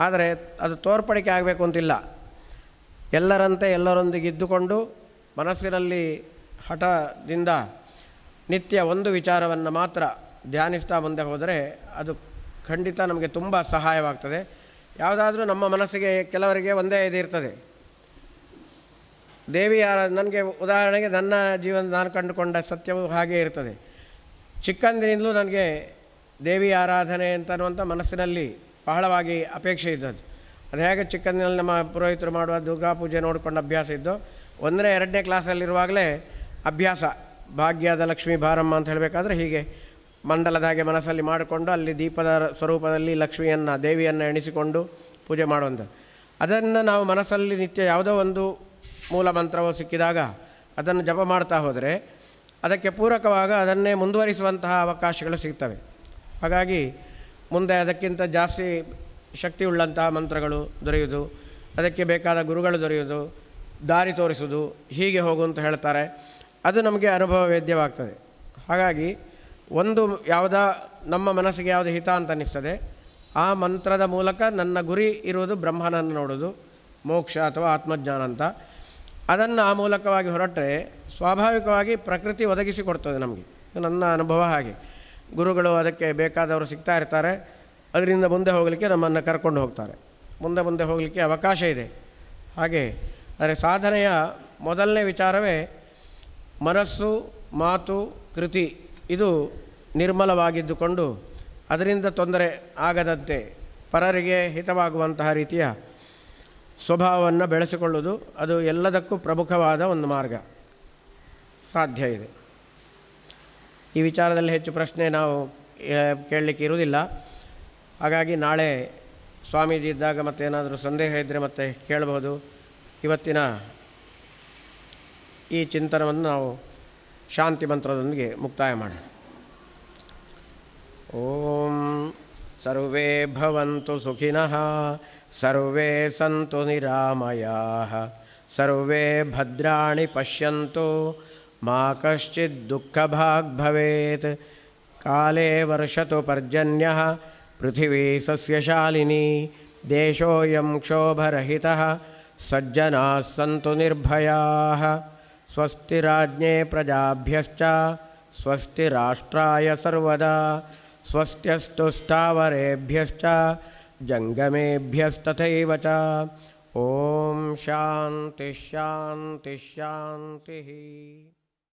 ಆದರೆ ಅದು ತೋರ್ಪಡಿಕೆ ಆಗಬೇಕು ಅಂತಿಲ್ಲ ಎಲ್ಲರಂತೆ ಎಲ್ಲರೊಂದಿಗೆ ಇದ್ದುಕೊಂಡು ಮನಸ್ಸಿನಲ್ಲಿ ಹಠದಿಂದ ನಿತ್ಯ ಒಂದು ವಿಚಾರವನ್ನು ಮಾತ್ರ ಧ್ಯಾನಿಸ್ತಾ ಮುಂದೆ ಹೋದರೆ ಅದು ಖಂಡಿತ ನಮಗೆ ತುಂಬ ಸಹಾಯವಾಗ್ತದೆ ಯಾವುದಾದ್ರೂ ನಮ್ಮ ಮನಸ್ಸಿಗೆ ಕೆಲವರಿಗೆ ಒಂದೇ ಇದಿರ್ತದೆ ದೇವಿಯ ನನಗೆ ಉದಾಹರಣೆಗೆ ನನ್ನ ಜೀವನ ನಾನು ಕಂಡುಕೊಂಡ ಸತ್ಯವು ಹಾಗೇ ಇರ್ತದೆ ಚಿಕ್ಕಂದಿನಿಂದಲೂ ನನಗೆ ದೇವಿ ಆರಾಧನೆ ಅಂತನ್ನುವಂಥ ಮನಸ್ಸಿನಲ್ಲಿ ಬಹಳವಾಗಿ ಅಪೇಕ್ಷೆ ಇದ್ದದ್ದು ಅದು ಹೇಗೆ ಚಿಕ್ಕಂದಿನಲ್ಲಿ ನಮ್ಮ ಪುರೋಹಿತರು ಮಾಡುವ ದುರ್ಗಾ ಪೂಜೆ ನೋಡಿಕೊಂಡು ಅಭ್ಯಾಸ ಇದ್ದು ಒಂದನೇ ಎರಡನೇ ಕ್ಲಾಸಲ್ಲಿರುವಾಗಲೇ ಅಭ್ಯಾಸ ಭಾಗ್ಯದ ಲಕ್ಷ್ಮೀ ಭಾರಮ್ಮ ಅಂತ ಹೇಳಬೇಕಾದ್ರೆ ಹೀಗೆ ಮಂಡಲದ ಹಾಗೆ ಮನಸ್ಸಲ್ಲಿ ಮಾಡಿಕೊಂಡು ಅಲ್ಲಿ ದೀಪದ ಸ್ವರೂಪದಲ್ಲಿ ಲಕ್ಷ್ಮಿಯನ್ನು ದೇವಿಯನ್ನು ಎಣಿಸಿಕೊಂಡು ಪೂಜೆ ಮಾಡುವಂಥದ್ದು ಅದನ್ನು ನಾವು ಮನಸ್ಸಲ್ಲಿ ನಿತ್ಯ ಯಾವುದೋ ಒಂದು ಮೂಲ ಮಂತ್ರವೋ ಸಿಕ್ಕಿದಾಗ ಅದನ್ನು ಜಪ ಮಾಡ್ತಾ ಹೋದರೆ ಅದಕ್ಕೆ ಪೂರಕವಾಗ ಅದನ್ನೇ ಮುಂದುವರಿಸುವಂತಹ ಅವಕಾಶಗಳು ಸಿಗ್ತವೆ ಹಾಗಾಗಿ ಮುಂದೆ ಅದಕ್ಕಿಂತ ಜಾಸ್ತಿ ಶಕ್ತಿಯುಳ್ಳಂತಹ ಮಂತ್ರಗಳು ದೊರೆಯುವುದು ಅದಕ್ಕೆ ಬೇಕಾದ ಗುರುಗಳು ದೊರೆಯುವುದು ದಾರಿ ತೋರಿಸುವುದು ಹೀಗೆ ಹೋಗು ಅಂತ ಹೇಳ್ತಾರೆ ಅದು ನಮಗೆ ಅನುಭವ ವೇದ್ಯವಾಗ್ತದೆ ಹಾಗಾಗಿ ಒಂದು ಯಾವುದ ನಮ್ಮ ಮನಸ್ಸಿಗೆ ಯಾವುದು ಹಿತ ಅಂತ ಅನ್ನಿಸ್ತದೆ ಆ ಮಂತ್ರದ ಮೂಲಕ ನನ್ನ ಗುರಿ ಇರುವುದು ಬ್ರಹ್ಮನನ್ನು ನೋಡೋದು ಮೋಕ್ಷ ಅಥವಾ ಆತ್ಮಜ್ಞಾನ ಅಂತ ಅದನ್ನು ಆ ಮೂಲಕವಾಗಿ ಹೊರಟರೆ ಸ್ವಾಭಾವಿಕವಾಗಿ ಪ್ರಕೃತಿ ಒದಗಿಸಿಕೊಡ್ತದೆ ನಮಗೆ ಇದು ನನ್ನ ಅನುಭವ ಹಾಗೆ ಗುರುಗಳು ಅದಕ್ಕೆ ಬೇಕಾದವರು ಸಿಗ್ತಾ ಇರ್ತಾರೆ ಅದರಿಂದ ಮುಂದೆ ಹೋಗಲಿಕ್ಕೆ ನಮ್ಮನ್ನು ಕರ್ಕೊಂಡು ಹೋಗ್ತಾರೆ ಮುಂದೆ ಮುಂದೆ ಹೋಗಲಿಕ್ಕೆ ಅವಕಾಶ ಇದೆ ಹಾಗೆ ಆದರೆ ಸಾಧನೆಯ ಮೊದಲನೇ ವಿಚಾರವೇ ಮನಸ್ಸು ಮಾತು ಕೃತಿ ಇದು ನಿರ್ಮಲವಾಗಿದ್ದುಕೊಂಡು ಅದರಿಂದ ತೊಂದರೆ ಆಗದಂತೆ ಪರರಿಗೆ ಹಿತವಾಗುವಂತಹ ರೀತಿಯ ಸ್ವಭಾವವನ್ನು ಬೆಳೆಸಿಕೊಳ್ಳುವುದು ಅದು ಎಲ್ಲದಕ್ಕೂ ಪ್ರಮುಖವಾದ ಒಂದು ಮಾರ್ಗ ಸಾಧ್ಯ ಇದೆ ಈ ವಿಚಾರದಲ್ಲಿ ಹೆಚ್ಚು ಪ್ರಶ್ನೆ ನಾವು ಆ, ಕೇಳಲಿಕ್ಕೆ ಇರುವುದಿಲ್ಲ ಹಾಗಾಗಿ ನಾಳೆ ಸ್ವಾಮೀಜಿ ಇದ್ದಾಗ ಮತ್ತೇನಾದರೂ ಸಂದೇಹ ಇದ್ದರೆ ಮತ್ತೆ ಕೇಳಬಹುದು ಇವತ್ತಿನ ಈ ಚಿಂತನವನ್ನು ನಾವು ಶಾಂತಿ ಮಂತ್ರದೊಂದಿಗೆ ಮುಕ್ತಾಯ ಮಾಡೋಣ ಓಂ ಸರ್ವೇ ಭವಂತು ಸುಖಿನಃ ಸರ್ವೇ ಸಂತು ನಿರಾಮಯಾಃ ಸರ್ವೇ ಭದ್ರಾಣಿ ಪಶ್ಯಂತು ಮಾ ಕಶ್ಚಿತ್ ದುಃಖಭಾಗ್ ಭವೇತ್ ಕಾಲೇ ವರ್ಷತು ಪರ್ಜನ್ಯಃ ಪೃಥಿವೀ ಸಸ್ಯಶಾಲಿನಿ ದೇಶೋಯಂ ಕ್ಷೋಭರಹಿತಃ ಸಜ್ಜನಾಃ ಸಂತು ನಿರ್ಭಯಾಃ ಸ್ವಸ್ತಿ ರಾಜ್ಞೇ ಪ್ರಜಾಭ್ಯಶ್ಚ ಸ್ವಸ್ತಿ ರಾಷ್ಟ್ರಾಯ ಸರ್ವದಾ ಸ್ವಸ್ತ್ಯಸ್ತು ಸ್ಥಾವರೇಭ್ಯಶ್ಚ ಜಂಗಮೇಭ್ಯಸ್ತಥೈವ ಚ ಓಂ ಶಾಂತಿ ಶಾಂತಿ ಶಾಂತಿ